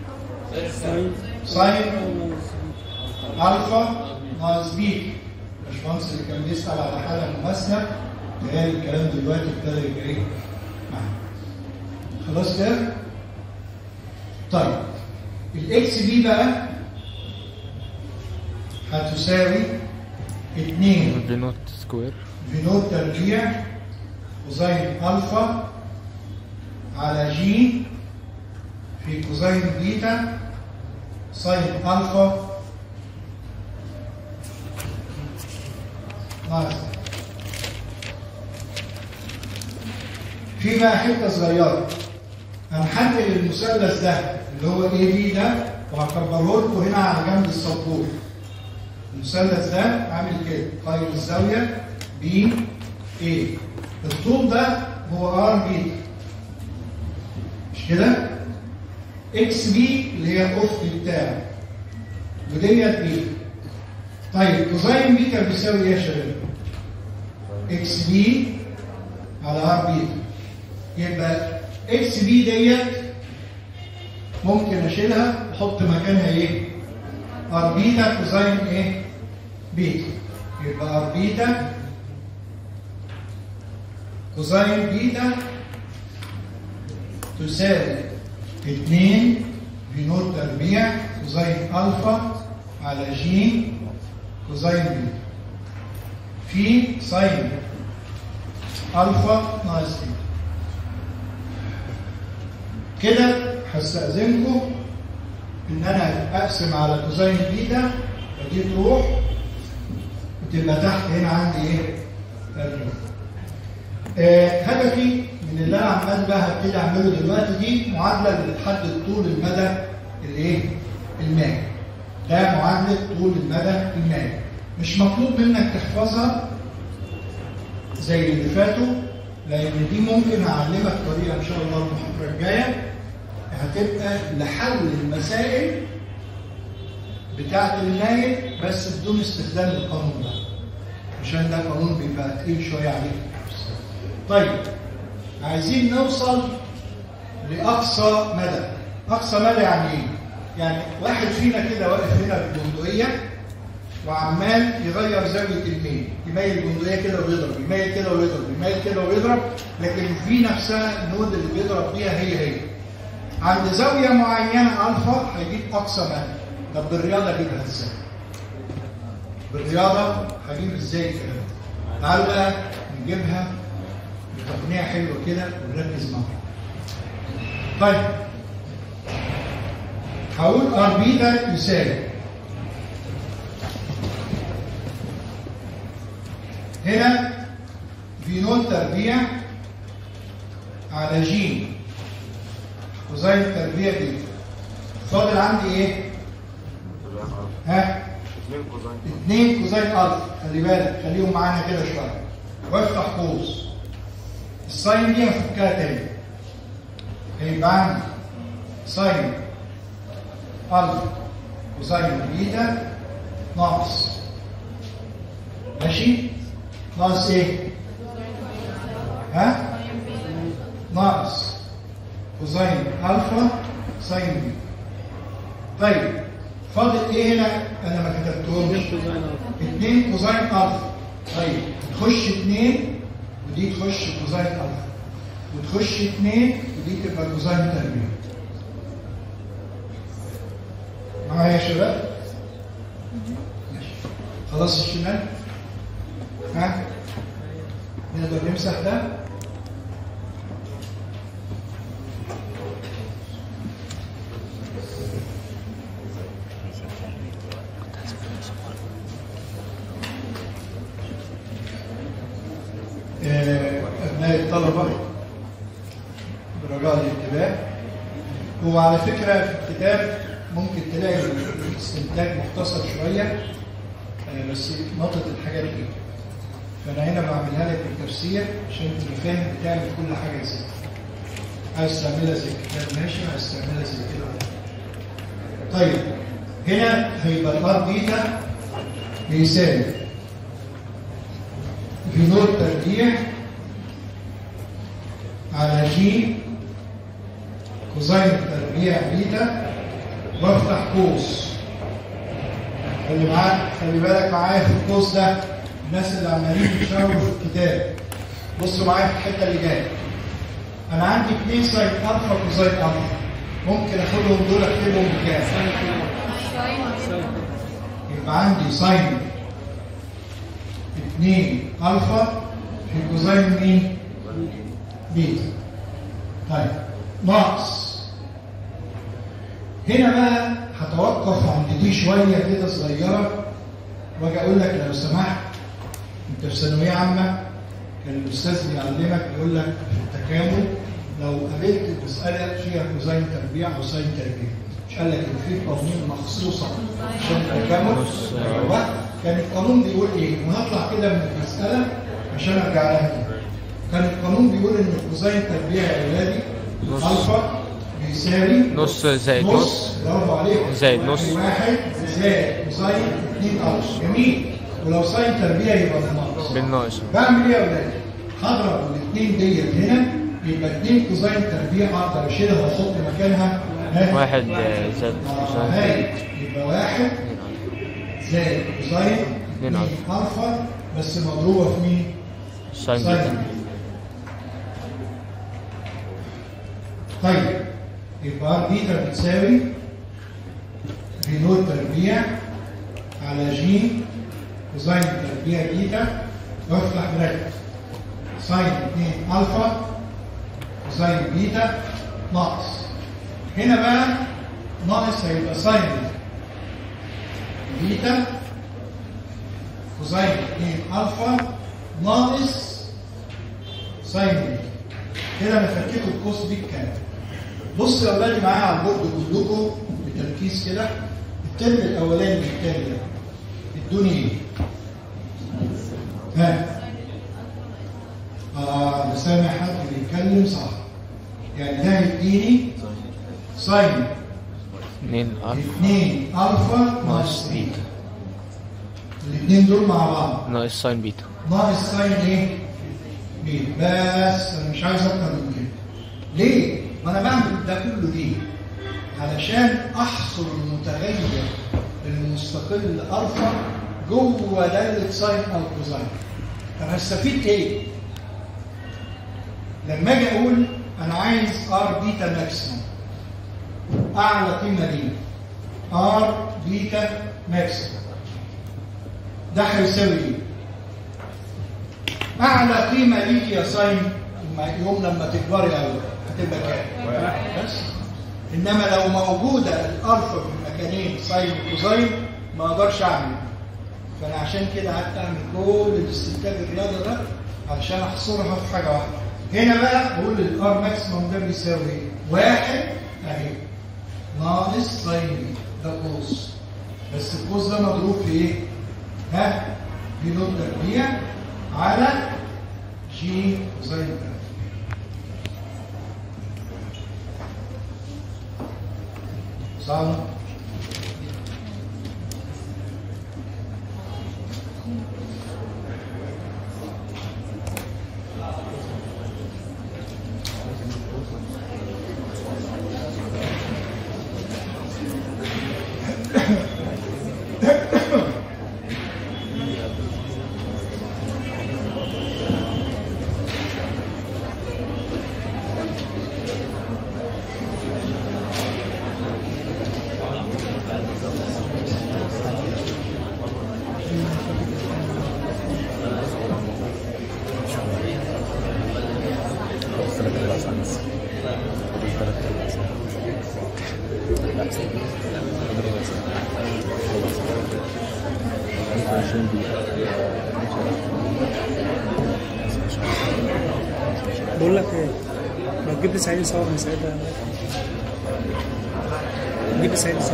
ساين الفا ناقص بيتا الباشمهندس اللي كان بيسأل على حالة مماثلة تهيألي الكلام دلوقتي ابتدى يبقى ايه؟ معانا. خلاص كده؟ طيب الاكس بي بقى هتساوي 2 بنوت سكوير في نوت تربيع كوزين الفا على جي في كوزين بيتا ساين الفا ناقص في بقى حته صغيره هنحدد المثلث ده اللي هو اي بي ده وهكبره لكم هنا على جنب السبورة المثلث ده عامل كده قايم الزاويه بي اي الطول ده هو ار بي مش كده اكس بي اللي هي الافق بتاعه وديت بي طيب كوزين بيتا بيساوي ايه يا شباب اكس بي على ار بيتا يبقى اكس بي ديت ممكن اشيلها واحط مكانها ايه ار بيتا كوزين ايه بيتا يبقى ار بيتا كوزين بيتا تساوي 2 في نور تربيع كوزين الفا على جي كوزين بيتا في ساين الفا ناقص بيتا كده هستأذنكم ان انا اقسم على كوزين بيتا فدي تروح وتبقى تحت هنا عندي ايه؟ تربيع آه هدفي من اللي انا عمال بقى هبتدي اعمله دلوقتي دي معادله اللي بتحدد طول المدى الايه؟ المائي. ده معادله طول المدى المائي. مش مطلوب منك تحفظها زي اللي فاتوا لان دي ممكن اعلمك طريقه ان شاء الله المحاضره الجايه هتبقى لحل المسائل بتاعه النايب بس بدون استخدام القانون ده. عشان ده قانون بيبقى تقيل شويه عليك. طيب عايزين نوصل لأقصى مدى أقصى مدى يعني إيه؟ يعني واحد فينا كده واقف هنا بالبندقية وعمال يغير زاويه الميل يميل الجنديه كده ويضرب يميل كده ويضرب يميل كده ويضرب لكن في نفسها النود اللي بيضرب بيها هي هي عند زاويه معينه الفا هيجيب اقصى مدى طب بالرياضه اجيبها ازاي؟ بالرياضه هجيب ازاي الكلام ده؟ تعالوا بقى نجيبها بتقنيه حلوه كده ونركز معاها طيب هقول ار بيتا يساوي هنا في نون تربيع على ج كوزين تربيع بيتا فاضل عندي ايه؟ ها؟ اتنين كوزين الفا خلي بالك خليهم معانا كده شويه وافتح قوس الساين دي هفكها تاني هيبقى عندي ساين الفا كوساين بيتا ناقص ماشي ناقص ايه ها ناقص كوساين الفا ساين بيتا طيب فاضل ايه هنا انا ما كتبتهمش اتنين كوساين الفا طيب تخش اتنين ودي تخش كوساين الفا وتخش اتنين ودي تبقى كوساين تربيع معايا يا شباب ماشي. خلاص الشمال ها نقدر نمسح ده آه، أبناء الطلبة برجاء الانتباه هو على فكرة في الكتاب ممكن تلاقي الاستنتاج مختصر شوية آه، بس نقطة الحاجات دي فأنا هنا بعملها لك بالتفسير عشان تبقى فاهم بتعمل كل حاجة ازاي عايز تعملها زي الكتاب ماشي عايز تعملها زي كده طيب هنا هيبقى الار بيتا بيساوي في نور ترجيح على جي كوزين تربيع بيتا وافتح قوس خلي معاك خلي بالك معايا في القوس ده الناس اللي عمالين يشاوروا في الكتاب بصوا معايا في الحته اللي جايه انا عندي اثنين ساين الفا كوزين الفا ممكن اخدهم دول اكتبهم بكام؟ يبقى عندي ساين 2 الفا في كوزين مين؟ بيتا طيب ناقص هنا بقى هتوقف عند دي شويه كده صغيره واجي اقول لك لو سمحت انت في ثانويه عامه كان الاستاذ بيعلمك يقول لك في التكامل لو قابلت مساله فيها كوزين تربيع او ساين تربيع مش قال لك ان في قانون مخصوصه عشان التكامل أيوة. كان القانون بيقول ايه؟ وهطلع كده من المساله عشان ارجع لها تاني. كان القانون بيقول ان كوزين تربيع يا اولادي نص. الفا بيساوي نص زائد نص برافو عليك زائد نص. واحد زائد كوزين 2 الفا جميل ولو ساين تربيع يبقى بالناقص بالناقص بعمل ايه يا ولاد؟ هضرب الاثنين ديت هنا يبقى اثنين كوزين تربيع اقدر اشيلها واحط مكانها ها؟ واحد آه، زائد آه، كوساين هاي يبقى واحد زائد كوزين اتنين اتنين الفا بس مضروبه في مين؟ ساين ساين بيتا طيب يبقى ار بيتا بتساوي في نوت تربيع على جي كوزين تربيع بيتا وافتح براكت ساين 2 الفا كوزين بيتا ناقص هنا بقى ناقص هيبقى ساين بيتا كوزين 2 الفا ناقص ساين بيتا كده انا فكيت القوس دي بكام بص يا اولادي معايا على البورد كلكم بتركيز كده الترم الاولاني والتاني ده ادوني ايه؟ ها اه ده سامع حد بيتكلم صح يعني ده هيديني ساين 2 الفا 2 الفا ناقص بيتا الاثنين دول مع بعض ناقص ساين بيتا ناقص ساين ايه؟ بيت بس انا مش عايز اكتر من كده ليه؟ ما انا بعمل ده كله ليه؟ علشان احصر المتغير المستقل الفا جوه داله ساين او كوزاين طب هستفيد ايه؟ لما اجي اقول انا عايز ار بيتا ماكسيموم اعلى قيمه ليه ار بيتا ماكسيموم ده هيساوي ايه؟ اعلى قيمه ليك يا ساين يوم لما تكبري قوي هتبقى كام؟ بس انما لو موجوده الالفا في المكانين ساين وكوزاين ما اقدرش اعمل فانا عشان كده قعدت اعمل كل الاستنتاج الرياضي ده علشان احصرها في حاجه واحده هنا بقى بقول الار ماكسيموم ده بيساوي ايه؟ واحد اهي ناقص ساين بي ده قوس بس القوس ده مضروب في ايه؟ ها؟ في نوت تربيع على جي كوزاين ده صعب بقول لك ايه ما تجيب لي سعيد يصور من ساعتها جيب لي سعيد يصور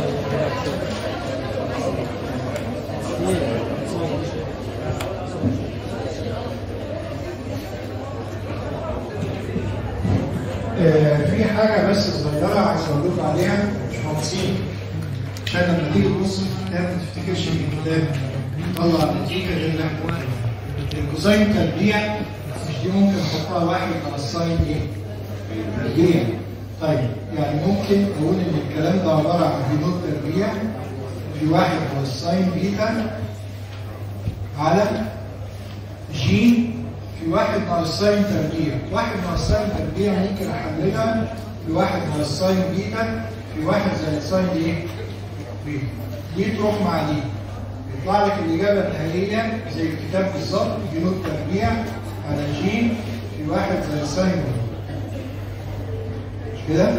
آه، في حاجة بس صغيرة عايز أقول لكم عليها مش خمسين عشان لما تيجي تبص في الكتاب ما تفتكرش إن الكتاب طلع نتيجة غير لما الكوزاين تربيع مش دي ممكن أحطها واحد على الساين إيه؟ تربيع طيب يعني ممكن أقول إن الكلام ده عبارة عن في نوت تربيع في واحد على الساين بيتا على جي في واحد مع الساين تربيع واحد مع الساين تربيع ممكن احللها في واحد مع الساين بيتا في واحد زي الساين ايه بيتا دي تروح مع دي يطلع لك الاجابه النهائيه زي الكتاب بالظبط جنود تربيع على جي في واحد زي الساين بيتا مش كده؟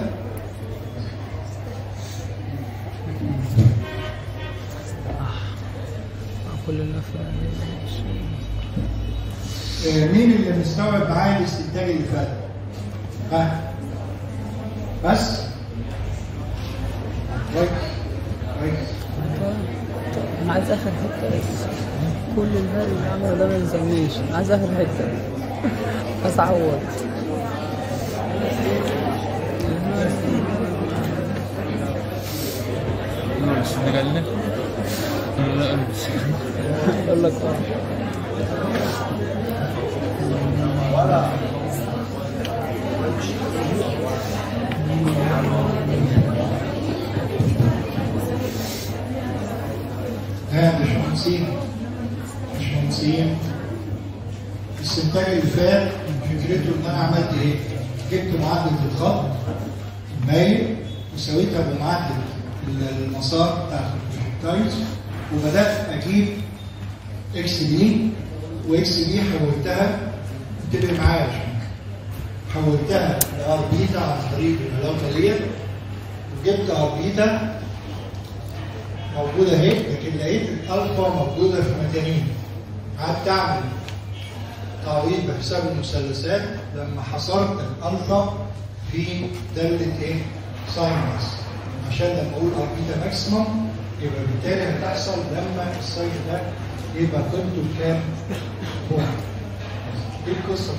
كل اللفه آه، مين اللي مستوعب معايا الاستنتاج اللي فات؟ ها؟ بس؟ كويس كويس انا عايز اخر حته بس كل الهري اللي عمله ده ما يسويش أنا عايز اخر حته بس اعوض مش نقلل لا بس اقول لك اه ها باشمهندسين باشمهندسين الاستنتاج اللي فات فكرته ان انا عملت ايه؟ جبت معادله الخط مايل وسويتها بمعادله المسار بتاع البروجكتايلز وبدات اجيب اكس دي واكس دي حولتها انتبه معايا يا شباب. حولتها لار بيتا عن طريق العلاقه ديت وجبت ار بيتا موجودة اهي لكن لقيت الألفا موجودة في مكانين قعدت أعمل تعويض بحساب المثلثات لما حصرت الألفا في دالة ايه؟ ساينس عشان لما أقول أربيتا ماكسيموم يبقى بالتالي هتحصل لما الساين ده يبقى قيمته بكام؟ واحد. دي القصة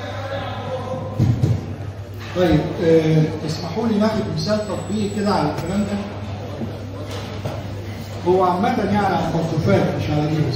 طيب آه تسمحوا لي ناخد مثال تطبيقي كده على الكلام ده؟ هو عامة يعني على الموقفات مش على دي بس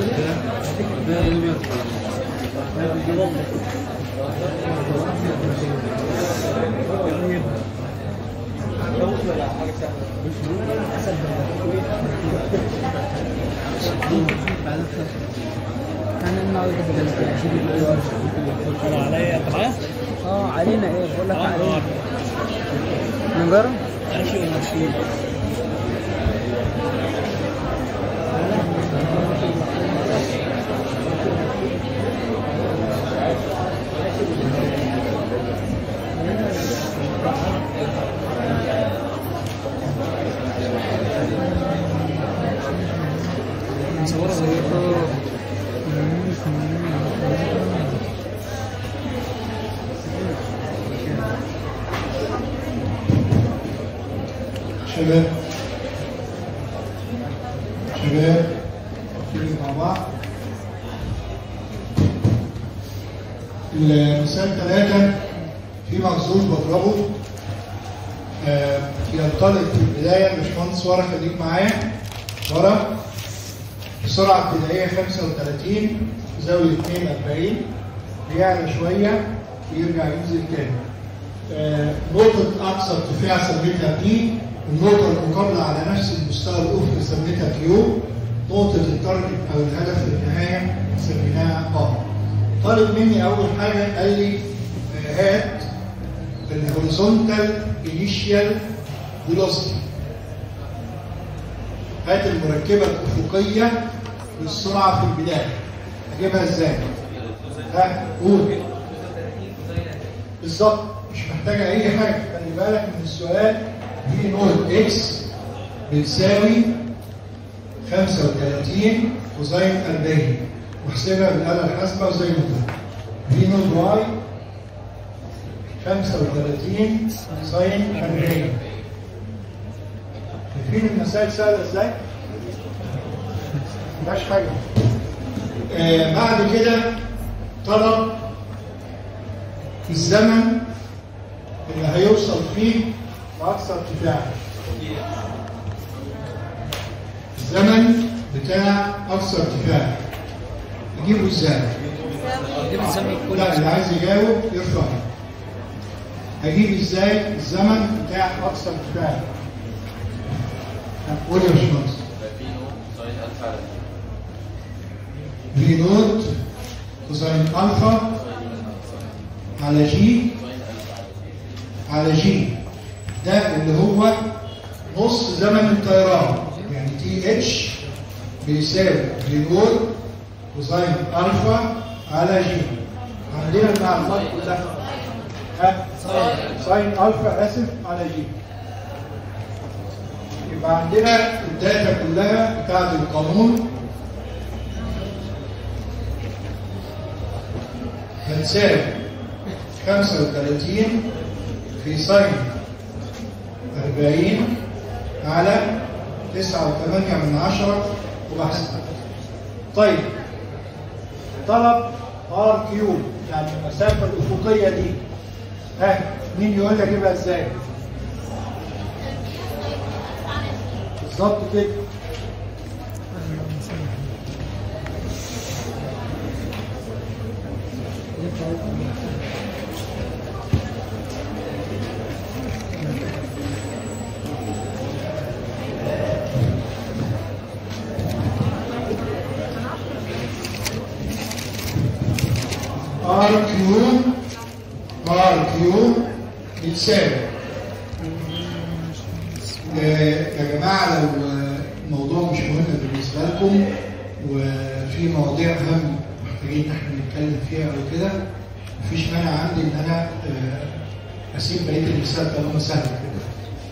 كان النهارده طلع عليا طلع اه علينا ايه بقول لك علينا نجرب ماشي ولا ماشي شباب شباب نيجي مع بعض المثال ثلاثة في مخزون بضربه آه، ينطلق في البداية باشمهندس ورا خليك معايا ورا بسرعة ابتدائية 35 زاوية 42 بيعلى شوية ويرجع ينزل تاني آه، نقطة أقصى ارتفاع سميتها بي النقطة المقابلة على نفس المستوى الأفقي سميتها كيو نقطة التارجت أو الهدف في النهاية سميناها اه طالب مني أول حاجة قال لي آه، هات الهوريزونتال انيشيال فيلوسيتي هات المركبة الأفقية للسرعة في البداية أجيبها إزاي؟ ها قول بالظبط مش محتاجة أي حاجة خلي بالك من السؤال في نوت إكس بتساوي 35 كوزين 40 واحسبها بالآلة الحاسبة زي ما قلت في نوت واي 35 ساين 40 شايفين المسائل سهلة ازاي؟ مفيهاش حاجة آه بعد كده طلب الزمن اللي هيوصل فيه لأقصى ارتفاع الزمن بتاع أقصى ارتفاع نجيبه ازاي؟ جيب الزمن كله لا اللي عايز يجاوب يرفع هجيب ازاي الزمن بتاع اقصى ارتفاع قول يا باشمهندس في نوت كوساين الفا على جي على جي ده اللي هو نص زمن الطيران يعني تي اتش بيساوي في نوت كوساين الفا على جي عندنا المعلومات كلها ها ساين الفا اسف على جي يبقى عندنا الداتا كلها بتاعت القانون هتساوي 35 في ساين 40 على 9.8 من عشرة وبحسب طيب طلب ار كيو يعني المسافة الأفقية دي ها مين يقول لي اجيبها ازاي؟ بالظبط كده ار كيو ار كيو بتساوي آه، يا جماعه لو آه، الموضوع مش مهم بالنسبه لكم وفي مواضيع اهم محتاجين ان احنا نتكلم فيها او كده مفيش مانع عندي ان انا آه، اسيب بقيه المثال طالما سهل كده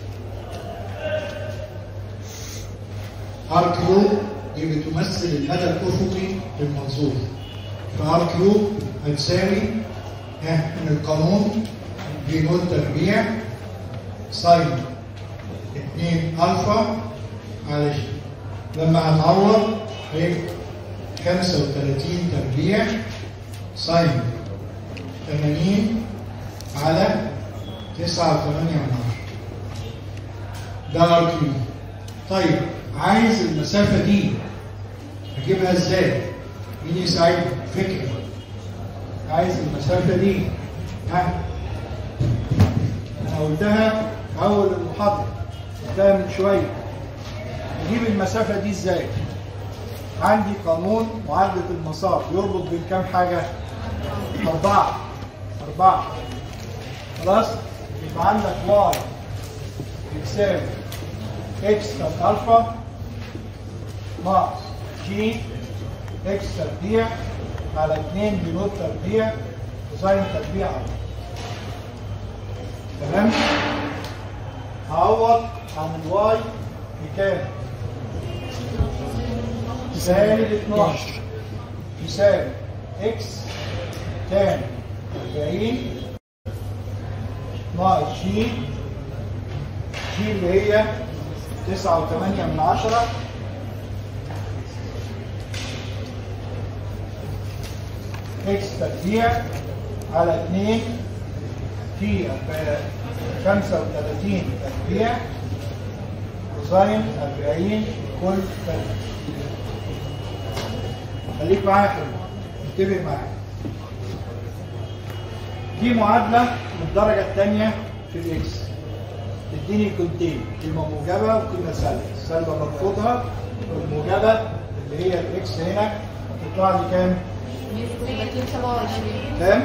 ار كيو دي بتمثل المدى الافقي للمنظور فار كيو هتساوي ها من القانون في نوت تربيع ساين 2 الفا على جي لما هنعوض هيبقى 35 تربيع ساين 80 على 9.8 من عشرة ده ار كيو طيب عايز المسافة دي اجيبها ازاي؟ مين يساعدني؟ فكرة عايز المسافة دي ها انا قلتها في اول المحاضرة قلتها من شوية اجيب المسافة دي ازاي؟ عندي قانون معادلة المسار يربط بين كام حاجة؟ أربعة أربعة خلاص؟ يبقى عندك واي يساوي اكس تر الفا ناقص جي اكس تربيع على 2 بنود تربيع كوساين تربيع الفا تمام؟ هعوض عن الواي بكام؟ سالب 12 يساوي اكس تان 40 ناقص جي جي اللي هي 9 و8 من 10 اكس تربيع على 2 في 35 تربيع كوساين 40 كل تربيع خليك معايا يا حبيبي انتبه معايا دي معادلة من الدرجة الثانية في الاكس تديني قيمتين قيمة موجبة وقيمة سالبة السالبة برفضها والموجبة اللي هي الاكس هنا تطلع لي كام؟ كام؟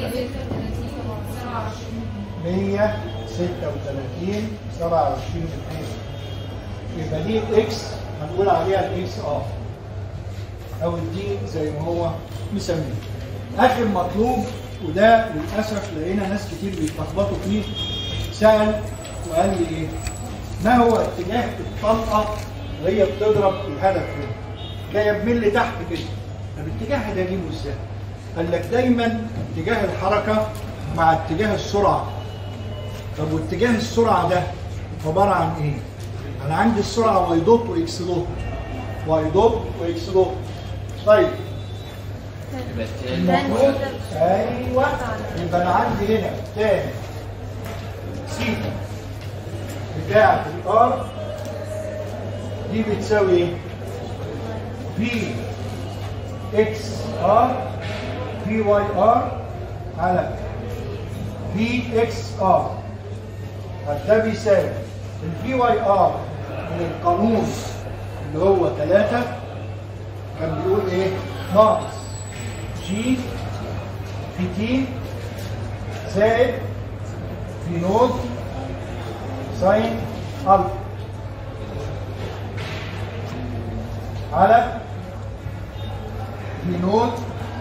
136 27 يبقى دي الاكس هنقول عليها الاكس ار او الدي زي ما هو مسميه اخر مطلوب وده للاسف لقينا ناس كتير بيتلخبطوا فيه سال وقال لي ايه ما هو اتجاه الطلقه وهي بتضرب الهدف كده جايه بملي تحت كده طب اتجاهها ده اجيبه ازاي قال لك دايما اتجاه الحركه مع اتجاه السرعه طب واتجاه السرعه ده عباره عن ايه انا عندي السرعه واي دوت واكس دوت واي دوت واكس دوت طيب المفروض ايوه يبقى انا عندي هنا تاني سيتا بتاعت الار دي بتساوي ايه؟ في اكس ار في واي ار على في اكس ار ده بيساوي الفي واي ار من القانون اللي هو 3 كان بيقول ايه؟ ناقص جي في تي زائد في نود ساين الفا على في نود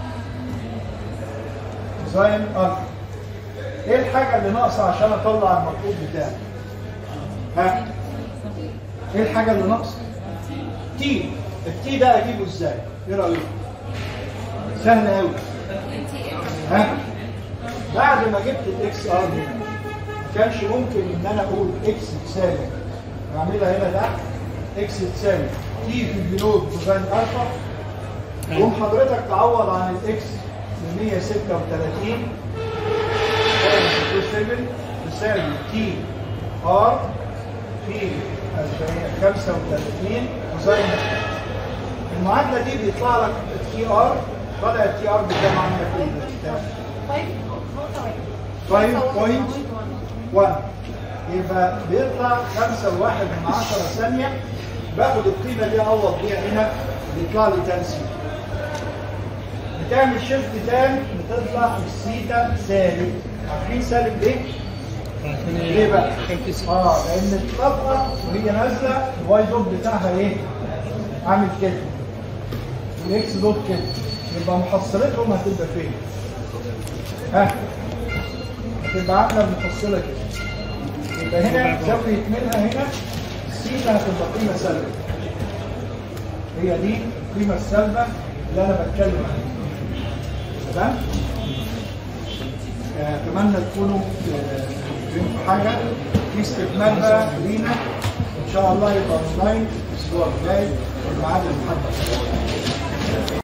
ساين الفا ايه الحاجه اللي ناقصه عشان اطلع المطلوب بتاعي ها ايه الحاجه اللي ناقصه تي التي ده اجيبه ازاي ايه رايكم سهل قوي ها بعد ما جبت الاكس ار هنا ما كانش ممكن ان انا اقول اكس تساوي اعملها هنا تحت اكس تساوي تي في البنود كوساين الفا قوم حضرتك تعوض عن الاكس ب 136 تساوي تي ار في 35 كوساين المعادله دي بيطلع لك التي ار طلع التي ار بكام عندك في الكتاب 5.1 يبقى بيطلع 5 واحد من 10 ثانية باخد القيمة دي اعوض بيها هنا بيطلع لي تنسيق بتعمل شيفت تان بتطلع السيتا سالب عارفين سالب ليه؟ ليه بقى؟ اه لان الطبقة وهي نازلة الواي دوت بتاعها ايه؟ عامل كده والاكس دوت كده يبقى محصلتهم هتبقى فين؟ ها؟ هتبقى عامله المحصله كده يبقى هنا زاويه منها هنا السيتا هتبقى قيمه سالبه هي دي القيمه السالبه اللي انا بتكلم عنها تمام؟ اتمنى تكونوا فهمتوا حاجه في استكمال بقى لينا ان شاء الله يبقى اونلاين الاسبوع الجاي الميعاد المحدد